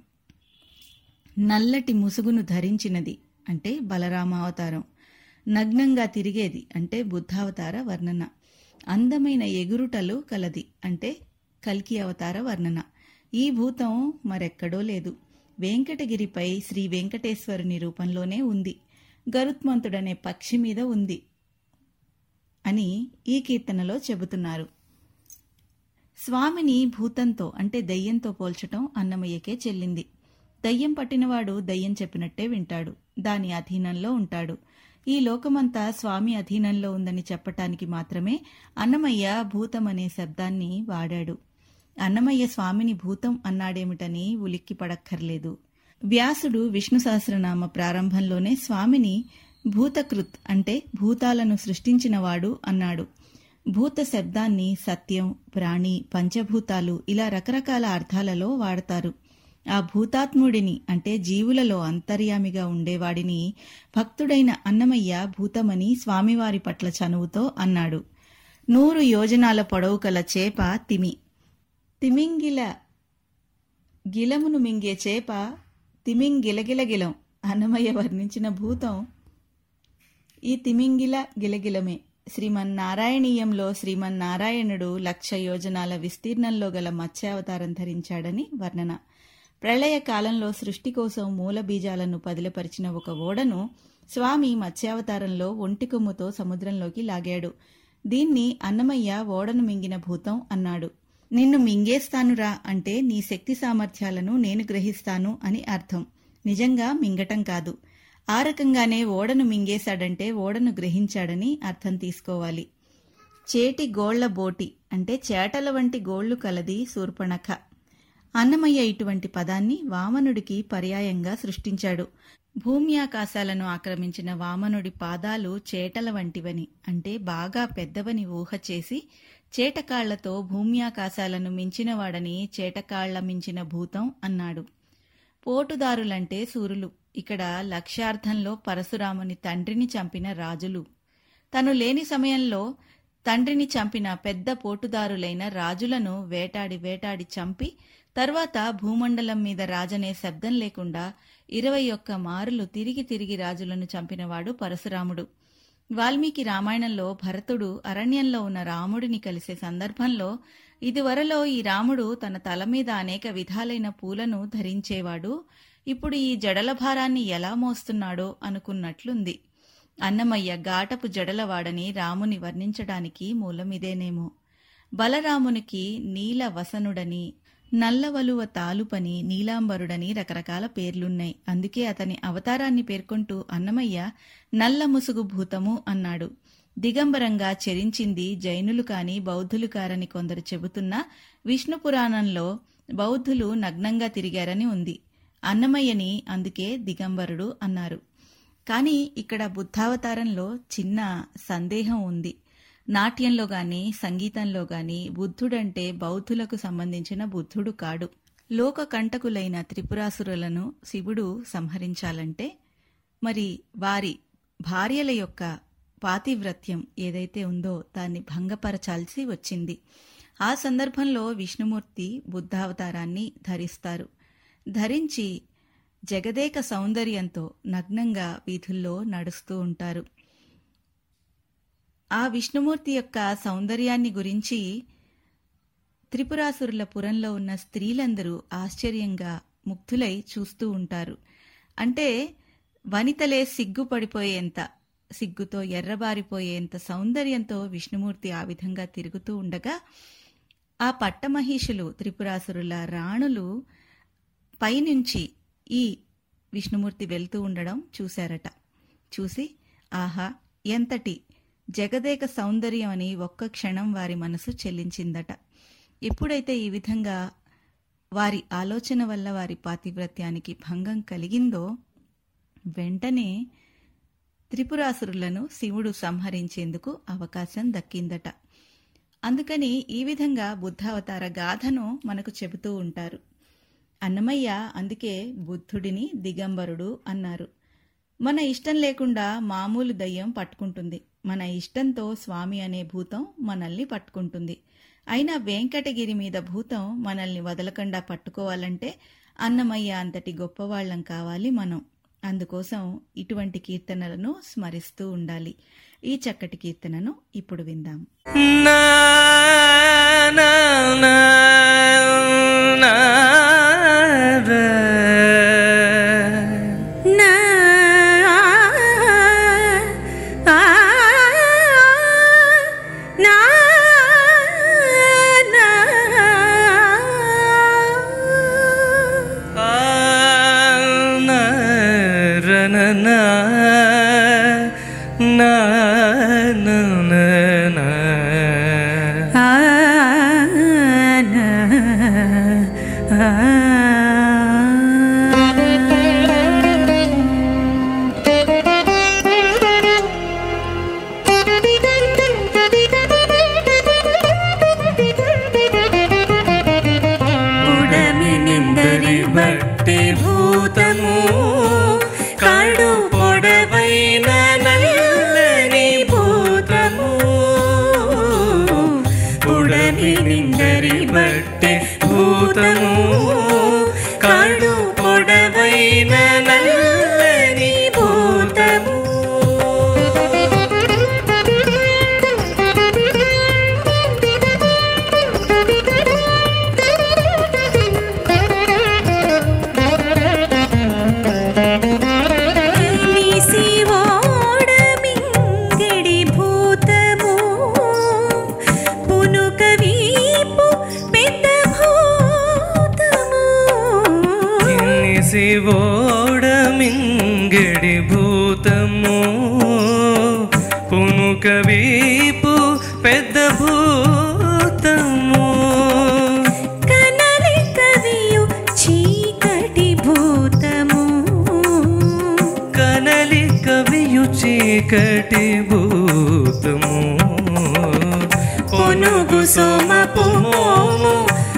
నల్లటి ముసుగును ధరించినది అంటే బలరామావతారం నగ్నంగా తిరిగేది అంటే బుద్ధావతార వర్ణన అందమైన ఎగురుటలు కలది అంటే కల్కి అవతార వర్ణన ఈ భూతం మరెక్కడో లేదు వెంకటగిరిపై శ్రీ వెంకటేశ్వరుని రూపంలోనే ఉంది గరుత్మంతుడనే పక్షి మీద ఉంది అని ఈ కీర్తనలో చెబుతున్నారు స్వామిని భూతంతో అంటే దయ్యంతో పోల్చటం అన్నమయ్యకే చెల్లింది దయ్యం పట్టినవాడు దయ్యం చెప్పినట్టే వింటాడు దాని అధీనంలో ఉంటాడు ఈ లోకమంతా స్వామి అధీనంలో ఉందని చెప్పటానికి మాత్రమే అన్నమయ్య భూతం అనే శబ్దాన్ని వాడాడు అన్నమయ్య స్వామిని భూతం అన్నాడేమిటని ఉలిక్కి పడక్కర్లేదు వ్యాసుడు విష్ణు సహస్రనామ ప్రారంభంలోనే స్వామిని భూతకృత్ అంటే భూతాలను సృష్టించినవాడు అన్నాడు భూత శబ్దాన్ని సత్యం ప్రాణి పంచభూతాలు ఇలా రకరకాల అర్థాలలో వాడతారు ఆ భూతాత్ముడిని అంటే జీవులలో అంతర్యామిగా ఉండేవాడిని భక్తుడైన అన్నమయ్య భూతమని స్వామివారి పట్ల చనువుతో అన్నాడు నూరు యోజనాల పొడవు కల చేప తిమి తిమింగిల గిలమును మింగే చేప తిమింగిలగిలగిలం అన్నమయ్య వర్ణించిన భూతం ఈ తిమింగిల గిలగిలమే శ్రీమన్నారాయణీయంలో శ్రీమన్నారాయణుడు లక్ష యోజనాల విస్తీర్ణంలో గల మత్స్యావతారం ధరించాడని వర్ణన ప్రళయ కాలంలో సృష్టి కోసం మూల బీజాలను పదిలపరిచిన ఒక ఓడను స్వామి మత్స్యావతారంలో ఒంటి కొమ్ముతో సముద్రంలోకి లాగాడు దీన్ని అన్నమయ్య ఓడను మింగిన భూతం అన్నాడు నిన్ను మింగేస్తానురా అంటే నీ శక్తి సామర్థ్యాలను నేను గ్రహిస్తాను అని అర్థం నిజంగా మింగటం కాదు ఆ రకంగానే ఓడను మింగేశాడంటే ఓడను గ్రహించాడని అర్థం తీసుకోవాలి చేటి గోళ్ల బోటి అంటే చేటల వంటి గోళ్లు కలది శూర్పణఖ అన్నమయ్య ఇటువంటి పదాన్ని వామనుడికి పర్యాయంగా సృష్టించాడు భూమ్యాకాశాలను ఆక్రమించిన వామనుడి పాదాలు చేటల వంటివని అంటే బాగా పెద్దవని ఊహ చేసి చేటకాళ్లతో భూమ్యాకాశాలను మించినవాడని చేటకాళ్ల మించిన భూతం అన్నాడు పోటుదారులంటే సూరులు ఇక్కడ లక్ష్యార్థంలో పరశురాముని తండ్రిని చంపిన రాజులు తను లేని సమయంలో తండ్రిని చంపిన పెద్ద పోటుదారులైన రాజులను వేటాడి వేటాడి చంపి తర్వాత భూమండలం మీద రాజనే శబ్దం లేకుండా ఇరవై ఒక్క మారులు తిరిగి తిరిగి రాజులను చంపినవాడు పరశురాముడు వాల్మీకి రామాయణంలో భరతుడు అరణ్యంలో ఉన్న రాముడిని కలిసే సందర్భంలో ఇదివరలో ఈ రాముడు తన తల మీద అనేక విధాలైన పూలను ధరించేవాడు ఇప్పుడు ఈ జడల భారాన్ని ఎలా మోస్తున్నాడో అనుకున్నట్లుంది అన్నమయ్య గాటపు జడలవాడని రాముని వర్ణించడానికి మూలమిదేనేమో బలరామునికి నీల వసనుడని నల్లవలువ తాలుపని నీలాంబరుడని రకరకాల పేర్లున్నాయి అందుకే అతని అవతారాన్ని పేర్కొంటూ అన్నమయ్య నల్ల ముసుగు భూతము అన్నాడు దిగంబరంగా చెరించింది జైనులు కాని బౌద్ధులు కారని కొందరు చెబుతున్నా విష్ణు పురాణంలో బౌద్ధులు నగ్నంగా తిరిగారని ఉంది అన్నమయ్యని అందుకే దిగంబరుడు అన్నారు కానీ ఇక్కడ బుద్ధావతారంలో చిన్న సందేహం ఉంది నాట్యంలో గాని సంగీతంలో గాని బుద్ధుడంటే బౌద్ధులకు సంబంధించిన బుద్ధుడు కాడు లోక కంటకులైన త్రిపురాసురులను శివుడు సంహరించాలంటే మరి వారి భార్యల యొక్క పాతివ్రత్యం ఏదైతే ఉందో దాన్ని భంగపరచాల్సి వచ్చింది ఆ సందర్భంలో విష్ణుమూర్తి బుద్ధావతారాన్ని ధరిస్తారు ధరించి జగదేక సౌందర్యంతో నగ్నంగా వీధుల్లో నడుస్తూ ఉంటారు ఆ విష్ణుమూర్తి యొక్క సౌందర్యాన్ని గురించి త్రిపురాసురుల పురంలో ఉన్న స్త్రీలందరూ ఆశ్చర్యంగా ముగ్ధులై చూస్తూ ఉంటారు అంటే వనితలే సిగ్గుపడిపోయేంత సిగ్గుతో ఎర్రబారిపోయేంత సౌందర్యంతో విష్ణుమూర్తి ఆ విధంగా తిరుగుతూ ఉండగా ఆ పట్టమహిషులు త్రిపురాసురుల రాణులు పైనుంచి ఈ విష్ణుమూర్తి వెళ్తూ ఉండడం చూశారట చూసి ఆహా ఎంతటి జగదేక సౌందర్యం అని ఒక్క క్షణం వారి మనసు చెల్లించిందట ఎప్పుడైతే ఈ విధంగా వారి ఆలోచన వల్ల వారి పాతివ్రత్యానికి భంగం కలిగిందో వెంటనే త్రిపురాసురులను శివుడు సంహరించేందుకు అవకాశం దక్కిందట అందుకని ఈ విధంగా బుద్ధావతార గాథను మనకు చెబుతూ ఉంటారు అన్నమయ్య అందుకే బుద్ధుడిని దిగంబరుడు అన్నారు మన ఇష్టం లేకుండా మామూలు దయ్యం పట్టుకుంటుంది మన ఇష్టంతో స్వామి అనే భూతం మనల్ని పట్టుకుంటుంది అయినా వెంకటగిరి మీద భూతం మనల్ని వదలకుండా పట్టుకోవాలంటే అన్నమయ్య అంతటి గొప్పవాళ్లం కావాలి మనం అందుకోసం ఇటువంటి కీర్తనలను స్మరిస్తూ ఉండాలి ఈ చక్కటి కీర్తనను ఇప్పుడు విందాం నా నా నా నా రా. నా ఆ నా నా ఆ నా ర న నా. నా నా నా నా. ఆ నా ఉడమినిందరి బట్టి భూతము కాడు పొడవైన నల్లని భూతము ఉడమినిందరి బట్టి భూతము కాడు పొడవైన నల్లని భూతము నిసి ఓడమింగడి భూతము పునుక వీపు పెద్ద భూతము నిసి ఓడమింగడి భూ వీపు పెద్ద భూతము కనలి కవియు చీకటి భూతము కనలి కవియు చీకటి భూతము పొనుగు సోమపు మోము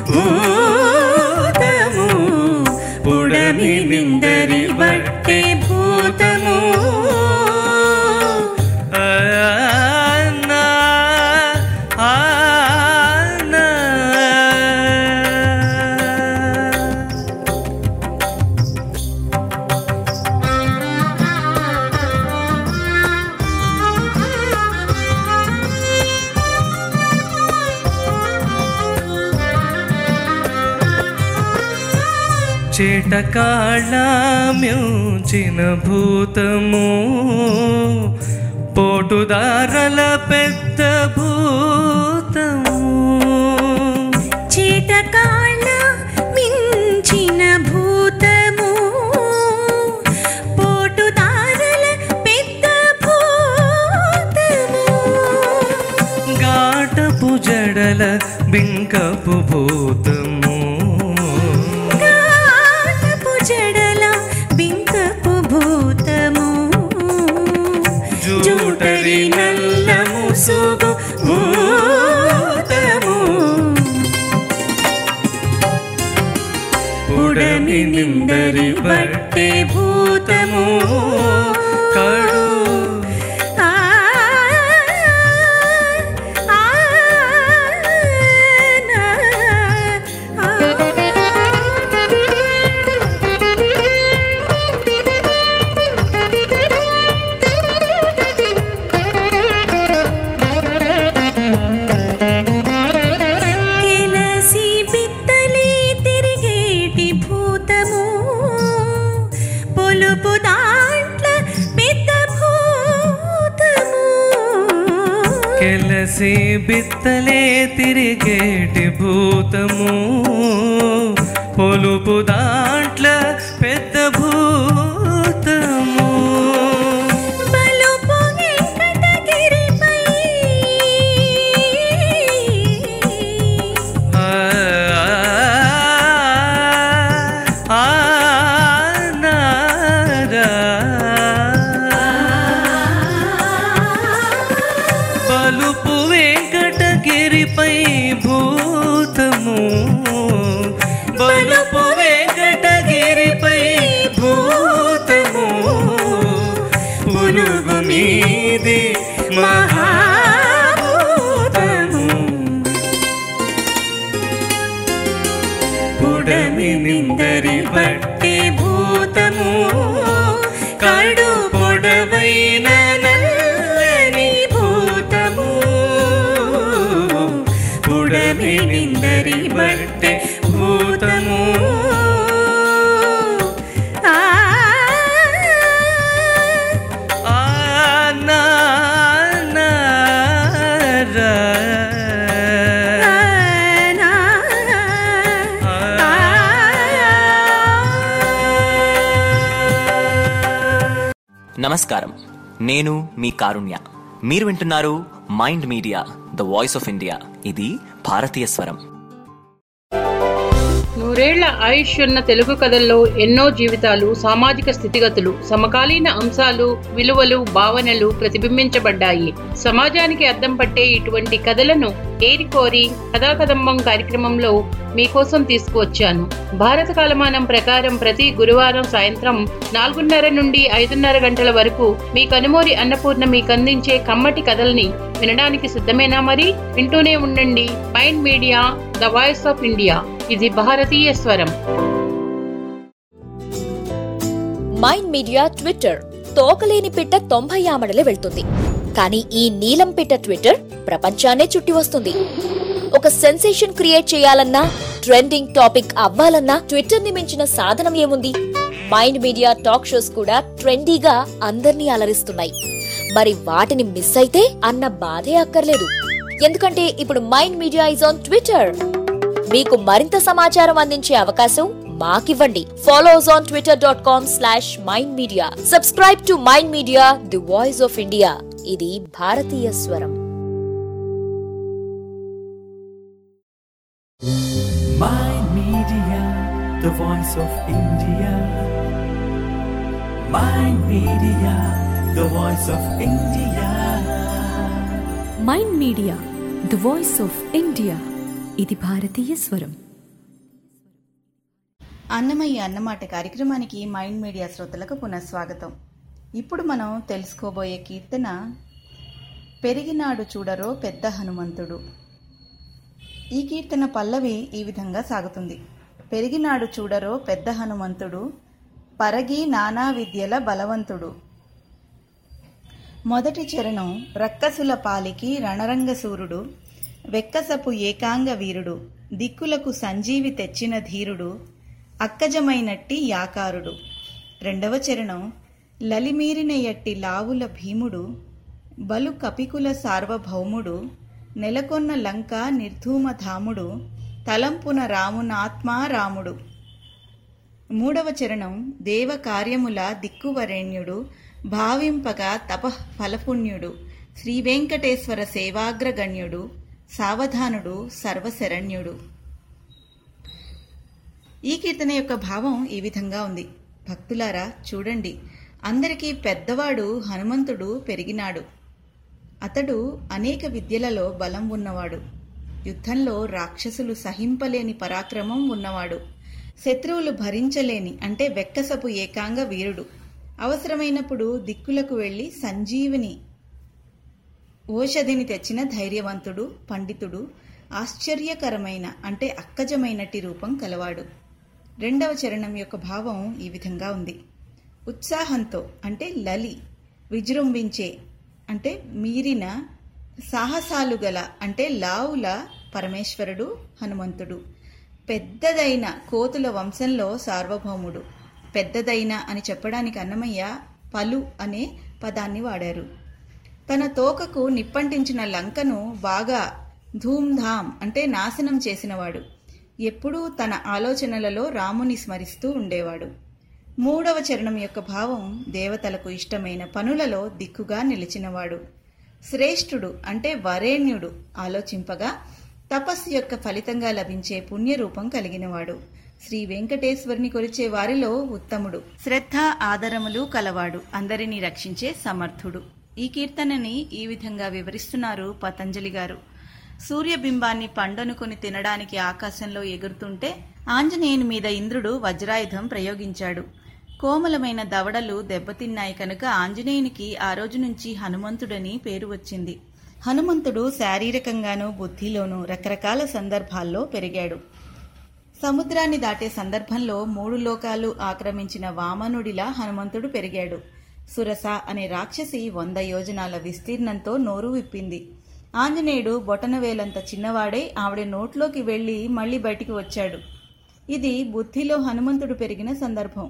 భూతము పుడమి నిందరి బట్టే భూతము ఆనా, ఆనా. చేటకాళ్ళ మ్యూచిన భూతము పోటుదారల పెద్ద భూతము చీటకాళ్ళ మించిన భూతము పోటుదారుల పెద్ద భూతము గాటపు జడల బింకపు భూతము గాటపు జడల బింకపు భూతము జూటరి నల్ల ముసుగు భూతము ఉడమి నిందరి బట్టే భూతము కడు ఆ ఆ నా కెలసి బిత్తలి తిరిగేటి భూతము పొలుపు దాంట్ల పెద్ద భూతము కెలసి బిత్తలే తిరిగేటి భూతము పొలుపు దాంట్ల పెద్ద భూతము బలుపు వెంకటగిరిపై ఆ, ఆ, నారా. పలుపు వెంకటగిరిపై భూతము బలుపు వెంకటగిరిపై భూతము పులుగు మీది మహాభూతము పుడమి నిందరి బట్టి భూతము కడు పొడవైన నల్లని భూతము పుడమి నిందరి బట్టి భూతము ఆ ఆ నా, నా, రా. నా నమస్కారం నేను మీ కారుణ్య మీరు వింటున్నారు Mind Media the voice of India ఇది భారతీయ స్వరం నూరేళ్ల ఆయుష్ ఉన్న తెలుగు కథల్లో ఎన్నో జీవితాలు సామాజిక స్థితిగతులు సమకాలీన అంశాలు విలువలు భావనలు ప్రతిబింబించబడ్డాయి సమాజానికి అద్దం పట్టే ఇటువంటి కథలను ఏరికోరి కథాకదంబం కార్యక్రమంలో మీకోసం తీసుకువచ్చాను భారత కాలమానం ప్రకారం ప్రతి గురువారం సాయంత్రం నాలుగున్నర నుండి ఐదున్నర గంటల వరకు మీ కనుమూరి అన్నపూర్ణ మీకు అందించే కమ్మటి కథల్ని వినడానికి సిద్ధమేనా మరి వింటూనే ఉండండి Mind Media the voice of India ఇది భారతీయ స్వరం మైండ్ మీడియా ట్విట్టర్ తోకలేని పిట్ట తొంభై ఆమడలే వెళ్తుంది కానీ ఈ నీలం పిట్ట ట్విట్టర్ ప్రపంచాన్నే చుట్టి వస్తుంది ఒక సెన్సేషన్ క్రియేట్ చేయాలన్నా ట్రెండింగ్ టాపిక్ అవ్వాలన్నా ట్విట్టర్ ని మించిన సాధనం ఏముంది మైండ్ మీడియా టాక్ షోస్ కూడా ట్రెండీగా అందర్నీ అలరిస్తున్నాయి మరి వాటిని మిస్ అయితే అన్న బాధే అక్కర్లేదు ఎందుకంటే ఇప్పుడు Mind Media is on Twitter మీకు మరింత సమాచారం అందించే అవకాశం మాకివ్వండి follow us on Twitter dot com slash Mind Media subscribe to Mind Media the voice of India ఇది భారతీయ స్వరం My Media, the voice of India. My Media, the voice of India. Mind Media the voice of India ఇది భారతీయ స్వరం అన్నమయ్య అన్నమాట కార్యక్రమానికి mind media శ్రోతలకు పునఃస్వాగతం ఇప్పుడు మనం తెలుసుకోబోయే కీర్తన పెరిగినాడు చూడరో పెద్ద హనుమంతుడు ఈ కీర్తన పల్లవి ఈ విధంగా సాగుతుంది పెరిగినాడు చూడరో పెద్ద హనుమంతుడు పరగి నానా విద్యల బలవంతుడు మొదటి చరణం రక్కసుల పాలికి రణరంగసూరుడు వెక్కసపు ఏకాంగ వీరుడు దిక్కులకు సంజీవి తెచ్చిన ధీరుడు అక్కజమైనట్టి యాకారుడు రెండవ చరణం లలిమీరిన ఎట్టి లావుల భీముడు బలు కపికుల సార్వభౌముడు నెలకొన్న లంక నిర్ధూమధాముడు తలంపున రామునాత్మా రాముడు మూడవ చరణం దేవ కార్యముల దిక్కువరేణ్యుడు భావింపగా తపః ఫలపుణ్యుడు శ్రీ వెంకటేశ్వర సేవాగ్రగణ్యుడు సావధానుడు సర్వశరణ్యుడు ఈ కీర్తన యొక్క భావం ఈ విధంగా ఉంది భక్తులారా చూడండి అందరికీ పెద్దవాడు హనుమంతుడు పెరిగినాడు అతడు అనేక విద్యలలో బలం ఉన్నవాడు యుద్ధంలో రాక్షసులు సహింపలేని పరాక్రమం ఉన్నవాడు శత్రువులు భరించలేని అంటే వెక్కసపు ఏకాంగ వీరుడు అవసరమైనప్పుడు దిక్కులకు వెళ్లి సంజీవిని ఓషధిని తెచ్చిన ధైర్యవంతుడు పండితుడు ఆశ్చర్యకరమైన అంటే అక్కజమైనటి రూపం కలవాడు రెండవ చరణం యొక్క భావం ఈ విధంగా ఉంది ఉత్సాహంతో అంటే లలి విజృంభించే అంటే మీరిన సాహసాలు గల అంటే లావుల పరమేశ్వరుడు హనుమంతుడు పెద్దదైన కోతుల వంశంలో సార్వభౌముడు పెద్దదైన అని చెప్పడానికి అన్నమయ్య పలు అనే పదాన్ని వాడారు తన తోకకు నిప్పంటించిన లంకను బాగా ధూమ్ధామ్ అంటే నాశనం చేసినవాడు ఎప్పుడూ తన ఆలోచనలలో రాముని స్మరిస్తూ ఉండేవాడు మూడవ చరణం యొక్క భావం దేవతలకు ఇష్టమైన పనులలో దిక్కుగా నిలిచినవాడు శ్రేష్ఠుడు అంటే వరేణ్యుడు ఆలోచింపగా తపస్సు యొక్క ఫలితంగా లభించే పుణ్యరూపం కలిగినవాడు శ్రీ వెంకటేశ్వరుని కొలిచే వారిలో ఉత్తముడు శ్రద్ధ ఆదరములు కలవాడు అందరినీ రక్షించే సమర్థుడు ఈ కీర్తనని ఈ విధంగా వివరిస్తున్నారు పతంజలి గారు సూర్యబింబాన్ని పండనుకొని తినడానికి ఆకాశంలో ఎగురుతుంటే ఆంజనేయుని మీద ఇంద్రుడు వజ్రాయుధం ప్రయోగించాడు కోమలమైన దవడలు దెబ్బతిన్నాయి కనుక ఆంజనేయునికి ఆ రోజు నుంచి హనుమంతుడని పేరు వచ్చింది హనుమంతుడు శారీరకంగానూ బుద్ధిలోనూ రకరకాల సందర్భాల్లో పెరిగాడు సముద్రాన్ని దాటే సందర్భంలో మూడు లోకాలు ఆక్రమించిన వామనుడిలా హనుమంతుడు పెరిగాడు సురస అనే రాక్షసి వంద యోజనాల విస్తీర్ణంతో నోరు విప్పింది ఆంజనేయుడు బొటనవేలంత చిన్నవాడై ఆవిడ నోట్లోకి వెళ్లి మళ్లీ బయటికి వచ్చాడు ఇది బుద్ధిలో హనుమంతుడు పెరిగిన సందర్భం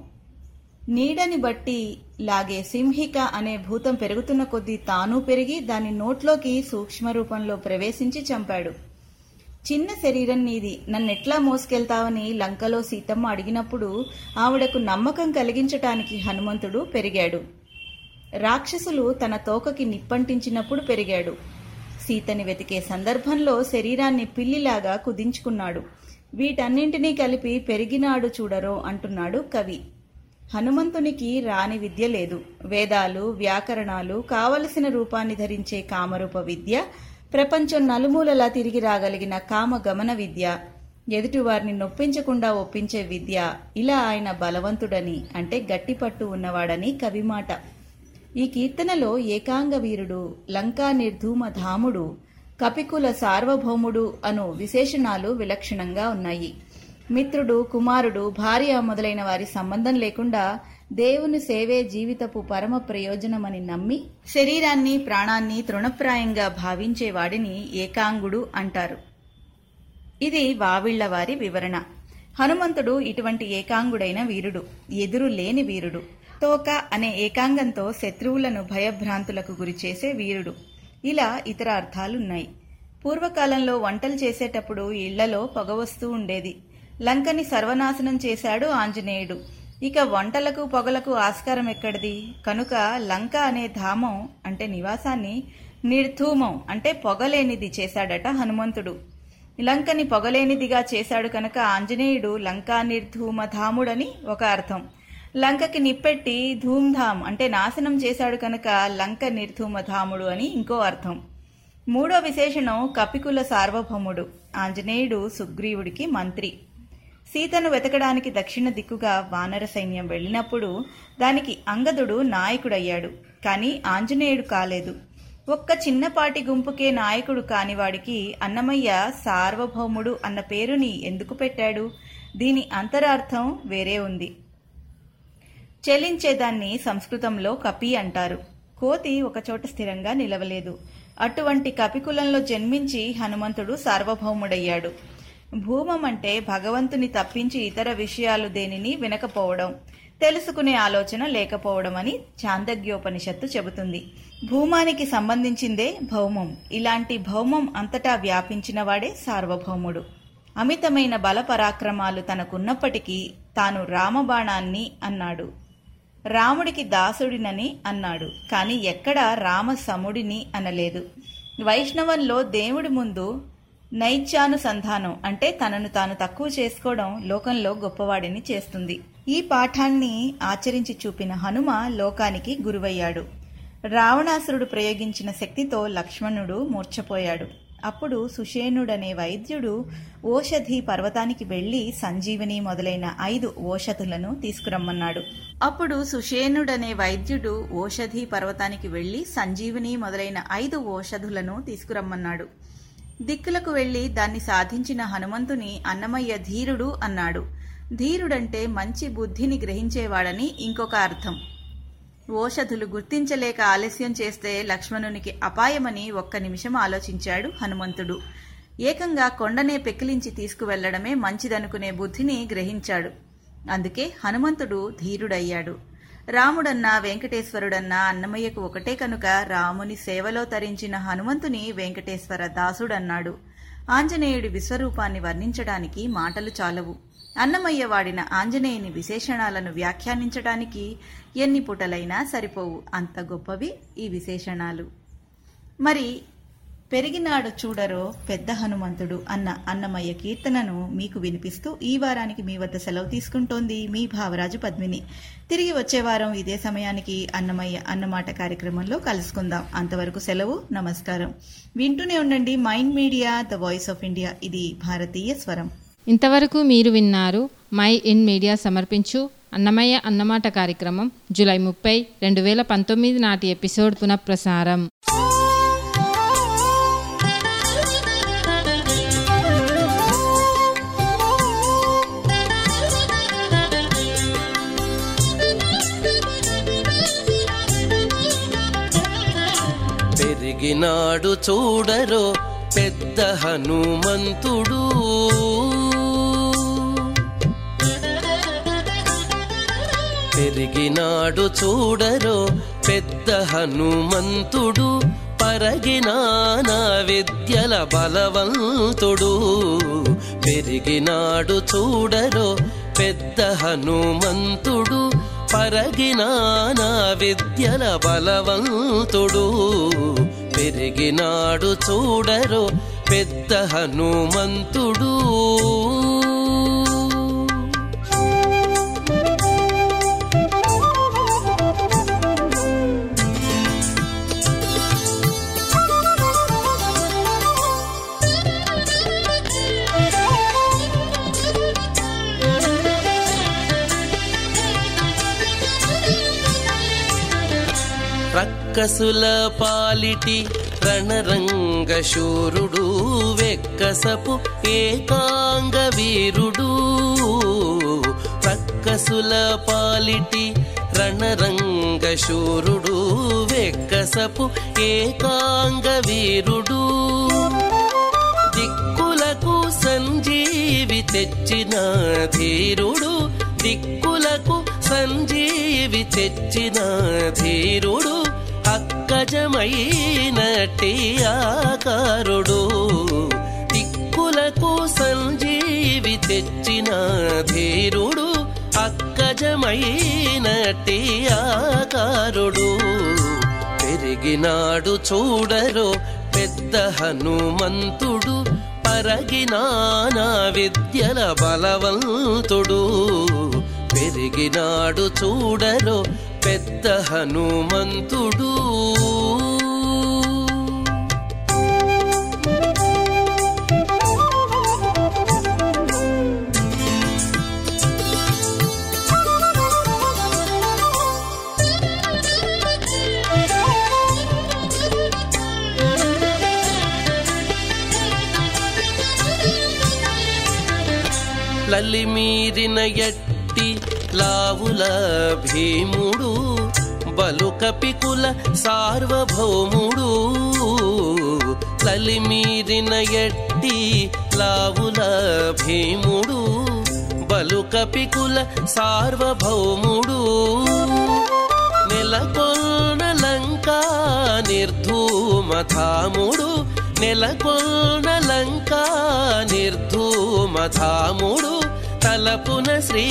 నీడని బట్టి లాగే సింహిక అనే భూతం పెరుగుతున్న కొద్దీ తాను పెరిగి దాని నోట్లోకి సూక్ష్మ రూపంలో ప్రవేశించి చంపాడు చిన్న శరీరం నీది నన్నెట్లా మోసుకెళ్తావని లంకలో సీతమ్మ అడిగినప్పుడు ఆవిడకు నమ్మకం కలిగించటానికి హనుమంతుడు పెరిగాడు రాక్షసులు తన తోకకి నిప్పంటించినప్పుడు పెరిగాడు సీతని వెతికే సందర్భంలో శరీరాన్ని పిల్లిలాగా కుదించుకున్నాడు వీటన్నింటినీ కలిపి పెరిగినాడు చూడరో అంటున్నాడు కవి హనుమంతునికి రాని విద్య లేదు వేదాలు వ్యాకరణాలు కావలసిన రూపాన్ని ధరించే కామరూప విద్య ప్రపంచం నలుమూలలా తిరిగి రాగలిగిన కామ గమన విద్య ఎదుటివారిని నొప్పించకుండా ఒప్పించే విద్య ఇలా ఆయన బలవంతుడని అంటే గట్టిపట్టు ఉన్నవాడని కవి మాట ఈ కీర్తనలో ఏకాంగ వీరుడు లంకా నిర్ధూమ ధాముడు కపికుల సార్వభౌముడు అను విశేషణాలు విలక్షణంగా ఉన్నాయి మిత్రుడు కుమారుడు భార్య మొదలైన వారి సంబంధం లేకుండా దేవుని సేవే జీవితపు పరమ ప్రయోజనమని నమ్మి శరీరాన్ని ప్రాణాన్ని తృణప్రాయంగా భావించే వాడిని ఏకాంగుడు అంటారు ఇది వావిళ్ల వారి వివరణ హనుమంతుడు ఇటువంటి ఏకాంగుడైన వీరుడు ఎదురు లేని వీరుడు తోక అనే ఏకాంగంతో శత్రువులను భయభ్రాంతులకు గురిచేసే వీరుడు ఇలా ఇతర అర్థాలున్నాయి పూర్వకాలంలో వంటలు చేసేటప్పుడు ఇళ్లలో పొగ వస్తూ ఉండేది లంకని సర్వనాశనం చేశాడు ఆంజనేయుడు ఇక వంటలకు పొగలకు ఆస్కారం ఎక్కడిది కనుక లంక అనే ధామం అంటే నివాసాన్ని నిర్ధూమం అంటే పొగలేనిది చేశాడట హనుమంతుడు లంకని పొగలేనిదిగా చేశాడు కనుక ఆంజనేయుడు లంకా నిర్ధూమ ధాముడని ఒక అర్థం లంకకి నిప్పెట్టి ధూమ్ధామ్ అంటే నాశనం చేశాడు కనుక లంక నిర్ధూమ ధాముడు అని ఇంకో అర్థం మూడో విశేషణం కపికుల సార్వభౌముడు ఆంజనేయుడు సుగ్రీవుడికి మంత్రి సీతను వెతకడానికి దక్షిణ దిక్కుగా వానర సైన్యం వెళ్ళినప్పుడు దానికి అంగదుడు నాయకుడయ్యాడు కానీ ఆంజనేయుడు కాలేదు ఒక్క చిన్నపాటి గుంపుకే నాయకుడు కానివాడికి అన్నమయ్య సార్వభౌముడు అన్న పేరుని ఎందుకు పెట్టాడు దీని అంతరార్థం వేరే ఉంది చెలించేదాన్ని సంస్కృతంలో కపి అంటారు కోతి ఒకచోట స్థిరంగా నిలవలేదు అటువంటి కపికులంలో జన్మించి హనుమంతుడు సార్వభౌముడయ్యాడు భూమం అంటే భగవంతుని తప్పించి ఇతర విషయాలు దేనిని వినకపోవడం తెలుసుకునే ఆలోచన లేకపోవడం అని చాందగ్యోపనిషత్తు చెబుతుంది భూమానికి సంబంధించిందే భౌమం ఇలాంటి భౌమం అంతటా వ్యాపించిన వాడే సార్వభౌముడు అమితమైన బల పరాక్రమాలు తనకున్నప్పటికీ తాను రామబాణాన్ని అన్నాడు రాముడికి దాసుడినని అన్నాడు కాని ఎక్కడా రామ సముడిని అనలేదు వైష్ణవంలో దేవుడి ముందు నైత్యానుసంధానం అంటే తనను తాను తక్కువ చేసుకోవడం లోకంలో గొప్పవాడిని చేస్తుంది ఈ పాఠాన్ని ఆచరించి చూపిన హనుమ లోకానికి గురువయ్యాడు రావణాసురుడు ప్రయోగించిన శక్తితో లక్ష్మణుడు మూర్ఛపోయాడు అప్పుడు సుషేణుడనే వైద్యుడు ఓషధి పర్వతానికి వెళ్లి సంజీవని మొదలైన ఐదు ఓషధులను తీసుకురమ్మన్నాడు అప్పుడు సుషేణుడనే వైద్యుడు ఓషధి పర్వతానికి వెళ్లి సంజీవని మొదలైన ఐదు ఓషధులను తీసుకురమ్మన్నాడు దిక్కులకు వెళ్లి దాన్ని సాధించిన హనుమంతుని అన్నమయ్య ధీరుడు అన్నాడు ధీరుడంటే మంచి బుద్ధిని గ్రహించేవాడని ఇంకొక అర్థం ఓషధులు గుర్తించలేక ఆలస్యం చేస్తే లక్ష్మణునికి అపాయమని ఒక్క నిమిషం ఆలోచించాడు హనుమంతుడు ఏకంగా కొండనే పెకిలించి తీసుకువెళ్లడమే మంచిదనుకునే బుద్ధిని గ్రహించాడు అందుకే హనుమంతుడు ధీరుడయ్యాడు రాముడన్నా వెంకటేశ్వరుడన్నా అన్నమయ్యకు ఒకటే కనుక రాముని సేవలో తరించిన హనుమంతుని వెంకటేశ్వర దాసుడన్నాడు ఆంజనేయుడి విశ్వరూపాన్ని వర్ణించడానికి మాటలు చాలవు అన్నమయ్య వాడిన ఆంజనేయుని విశేషణాలను వ్యాఖ్యానించడానికి ఎన్ని పుటలైనా సరిపోవు అంత గొప్పవి ఈ విశేషణాలు మరి పెరిగినాడు చూడరో పెద్ద హనుమంతుడు అన్న అన్నమయ్య కీర్తనను మీకు వినిపిస్తూ ఈ వారానికి మీ వద్ద సెలవు తీసుకుంటోంది మీ భావరాజు పద్మిని తిరిగి వచ్చే వారం ఇదే సమయానికి అన్నమయ్య అన్నమాట కార్యక్రమంలో కలుసుకుందాం అంతవరకు సెలవు నమస్కారం వింటూనే ఉండండి Mind Media the voice of India ఇది భారతీయ స్వరం ఇంతవరకు మీరు విన్నారు మై ఇన్ మీడియా సమర్పించు అన్నమయ్య అన్నమాట కార్యక్రమం జూలై ముప్పై రెండు వేల పంతొమ్మిది నాటి ఎపిసోడ్ పునఃప్రసారం పెరిగినాడు చూడరో పెద్ద హనుమంతుడు పెరిగినాడు చూడరో పెద్ద హనుమంతుడు పరగినాన విద్యల బలవంతుడు పెరిగినాడు చూడరో పెద్ద హనుమంతుడు పరగినాన విద్యల బలవంతుడు పెరిగినాడు చూడరో పెద్ద హనుమంతుడు రక్కసుల పాలిటి రణరంగ శూరుడు వెక్కసపు ఏకాంగ వీరుడు రక్కసుల పాలిటి రణరంగ శూరుడు వెక్కసపు ఏకాంగ వీరుడు దిక్కులకు సంజీవి తెచ్చిన ధీరుడు దిక్కులకు సంజీవి తెచ్చిన ధీరుడు అక్కజమైనటి ఆకారుడు దిక్కులకు సంజీవి తెచ్చిన ధీరుడు అక్కజమైనట్టి ఆకారుడు పెరిగినాడు చూడరో పెద్ద హనుమంతుడు పరగినానా విద్యల బలవంతుడు పెరిగినాడు చూడరో పెద్ద హనుమంతుడు లలిమీరిన ఎట్టి లావుల భీముడు బలుకపికుల సార్వభౌముడు లలిమీరిన ఎట్టి లావుల భీముడు బలుకపికుల సార్వభౌముడు నెలకొన్న లంకా నిర్ధూమధాముడు నెలకొన్న లంకా నిర్ధూమధాముడు తలపున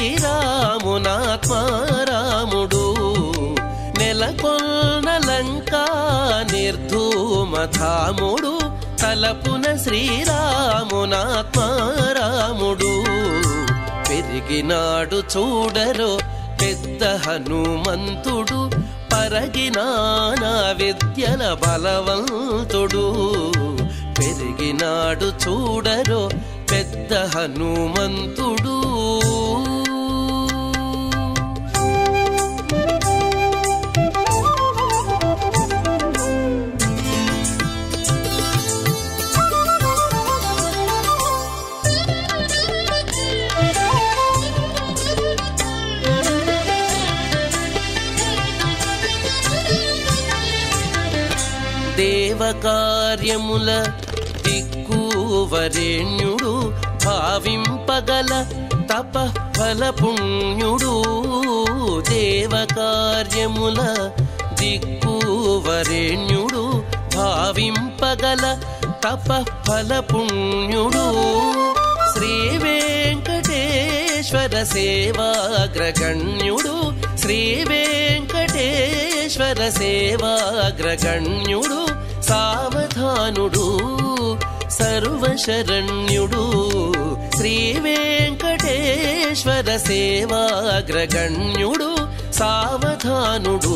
శ్రీరామునాత్మారాముడు నెలకొన్న లంకా నిర్ధూమధాముడు తలపున శ్రీరామునాత్మారాముడు పెరిగినాడు చూడరో పెద్ద హనుమంతుడు పరగినానా విద్యల బలవంతుడు పెరిగినాడు చూడరో పెద్ద హనుమంతుడు దేవకార్యముల దిక్కువరేణ్యుడు భావింపగల తపఫల పుణ్యుడు దేవకార్యముల దిక్కువరేణ్యుడు భావింపగల తపఫల పుణ్యుడు శ్రీ వెంకటేశ్వర సేవాగ్రగణ్యుడు శ్రీ వెంకటేశ్వర సేవాగ్రగణ్యుడు సావధానుడు సర్వశరణ్యుడు శ్రీ వెంకటేశ్వర సేవాగ్రగణ్యుడు సావధానుడు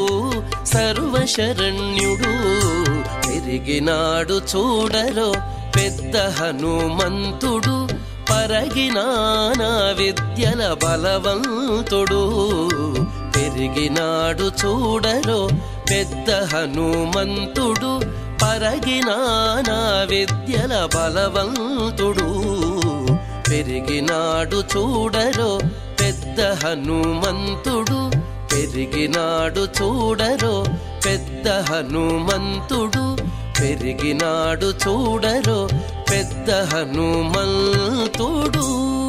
సర్వశరణ్యుడు పెరిగినాడు చూడరో పెద్ద హనుమంతుడు పరగినానా విద్యల బలవంతుడు పెరిగినాడు చూడరో పెద్ద హనుమంతుడు పరగినానా విద్యల బలవంతుడు పెరిగినాడు చూడరో పెద్ద హనుమంతుడు పెరిగినాడు చూడరో పెద్ద హనుమంతుడు పెరిగినాడు చూడరో పెద్ద హనుమంతుడు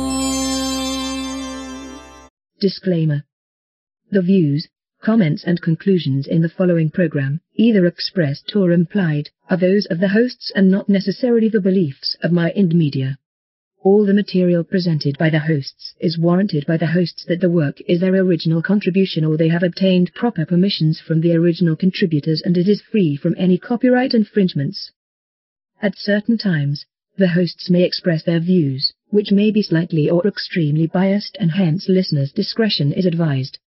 Disclaimer. The views, comments and conclusions in the following program, either expressed or implied, are those of the hosts and not necessarily the beliefs of my Ind Media. All the material presented by the hosts is warranted by the hosts that the work is their original contribution or they have obtained proper permissions from the original contributors and it is free from any copyright infringements. At certain times, the hosts may express their views, which may be slightly or extremely biased and hence listeners' discretion is advised.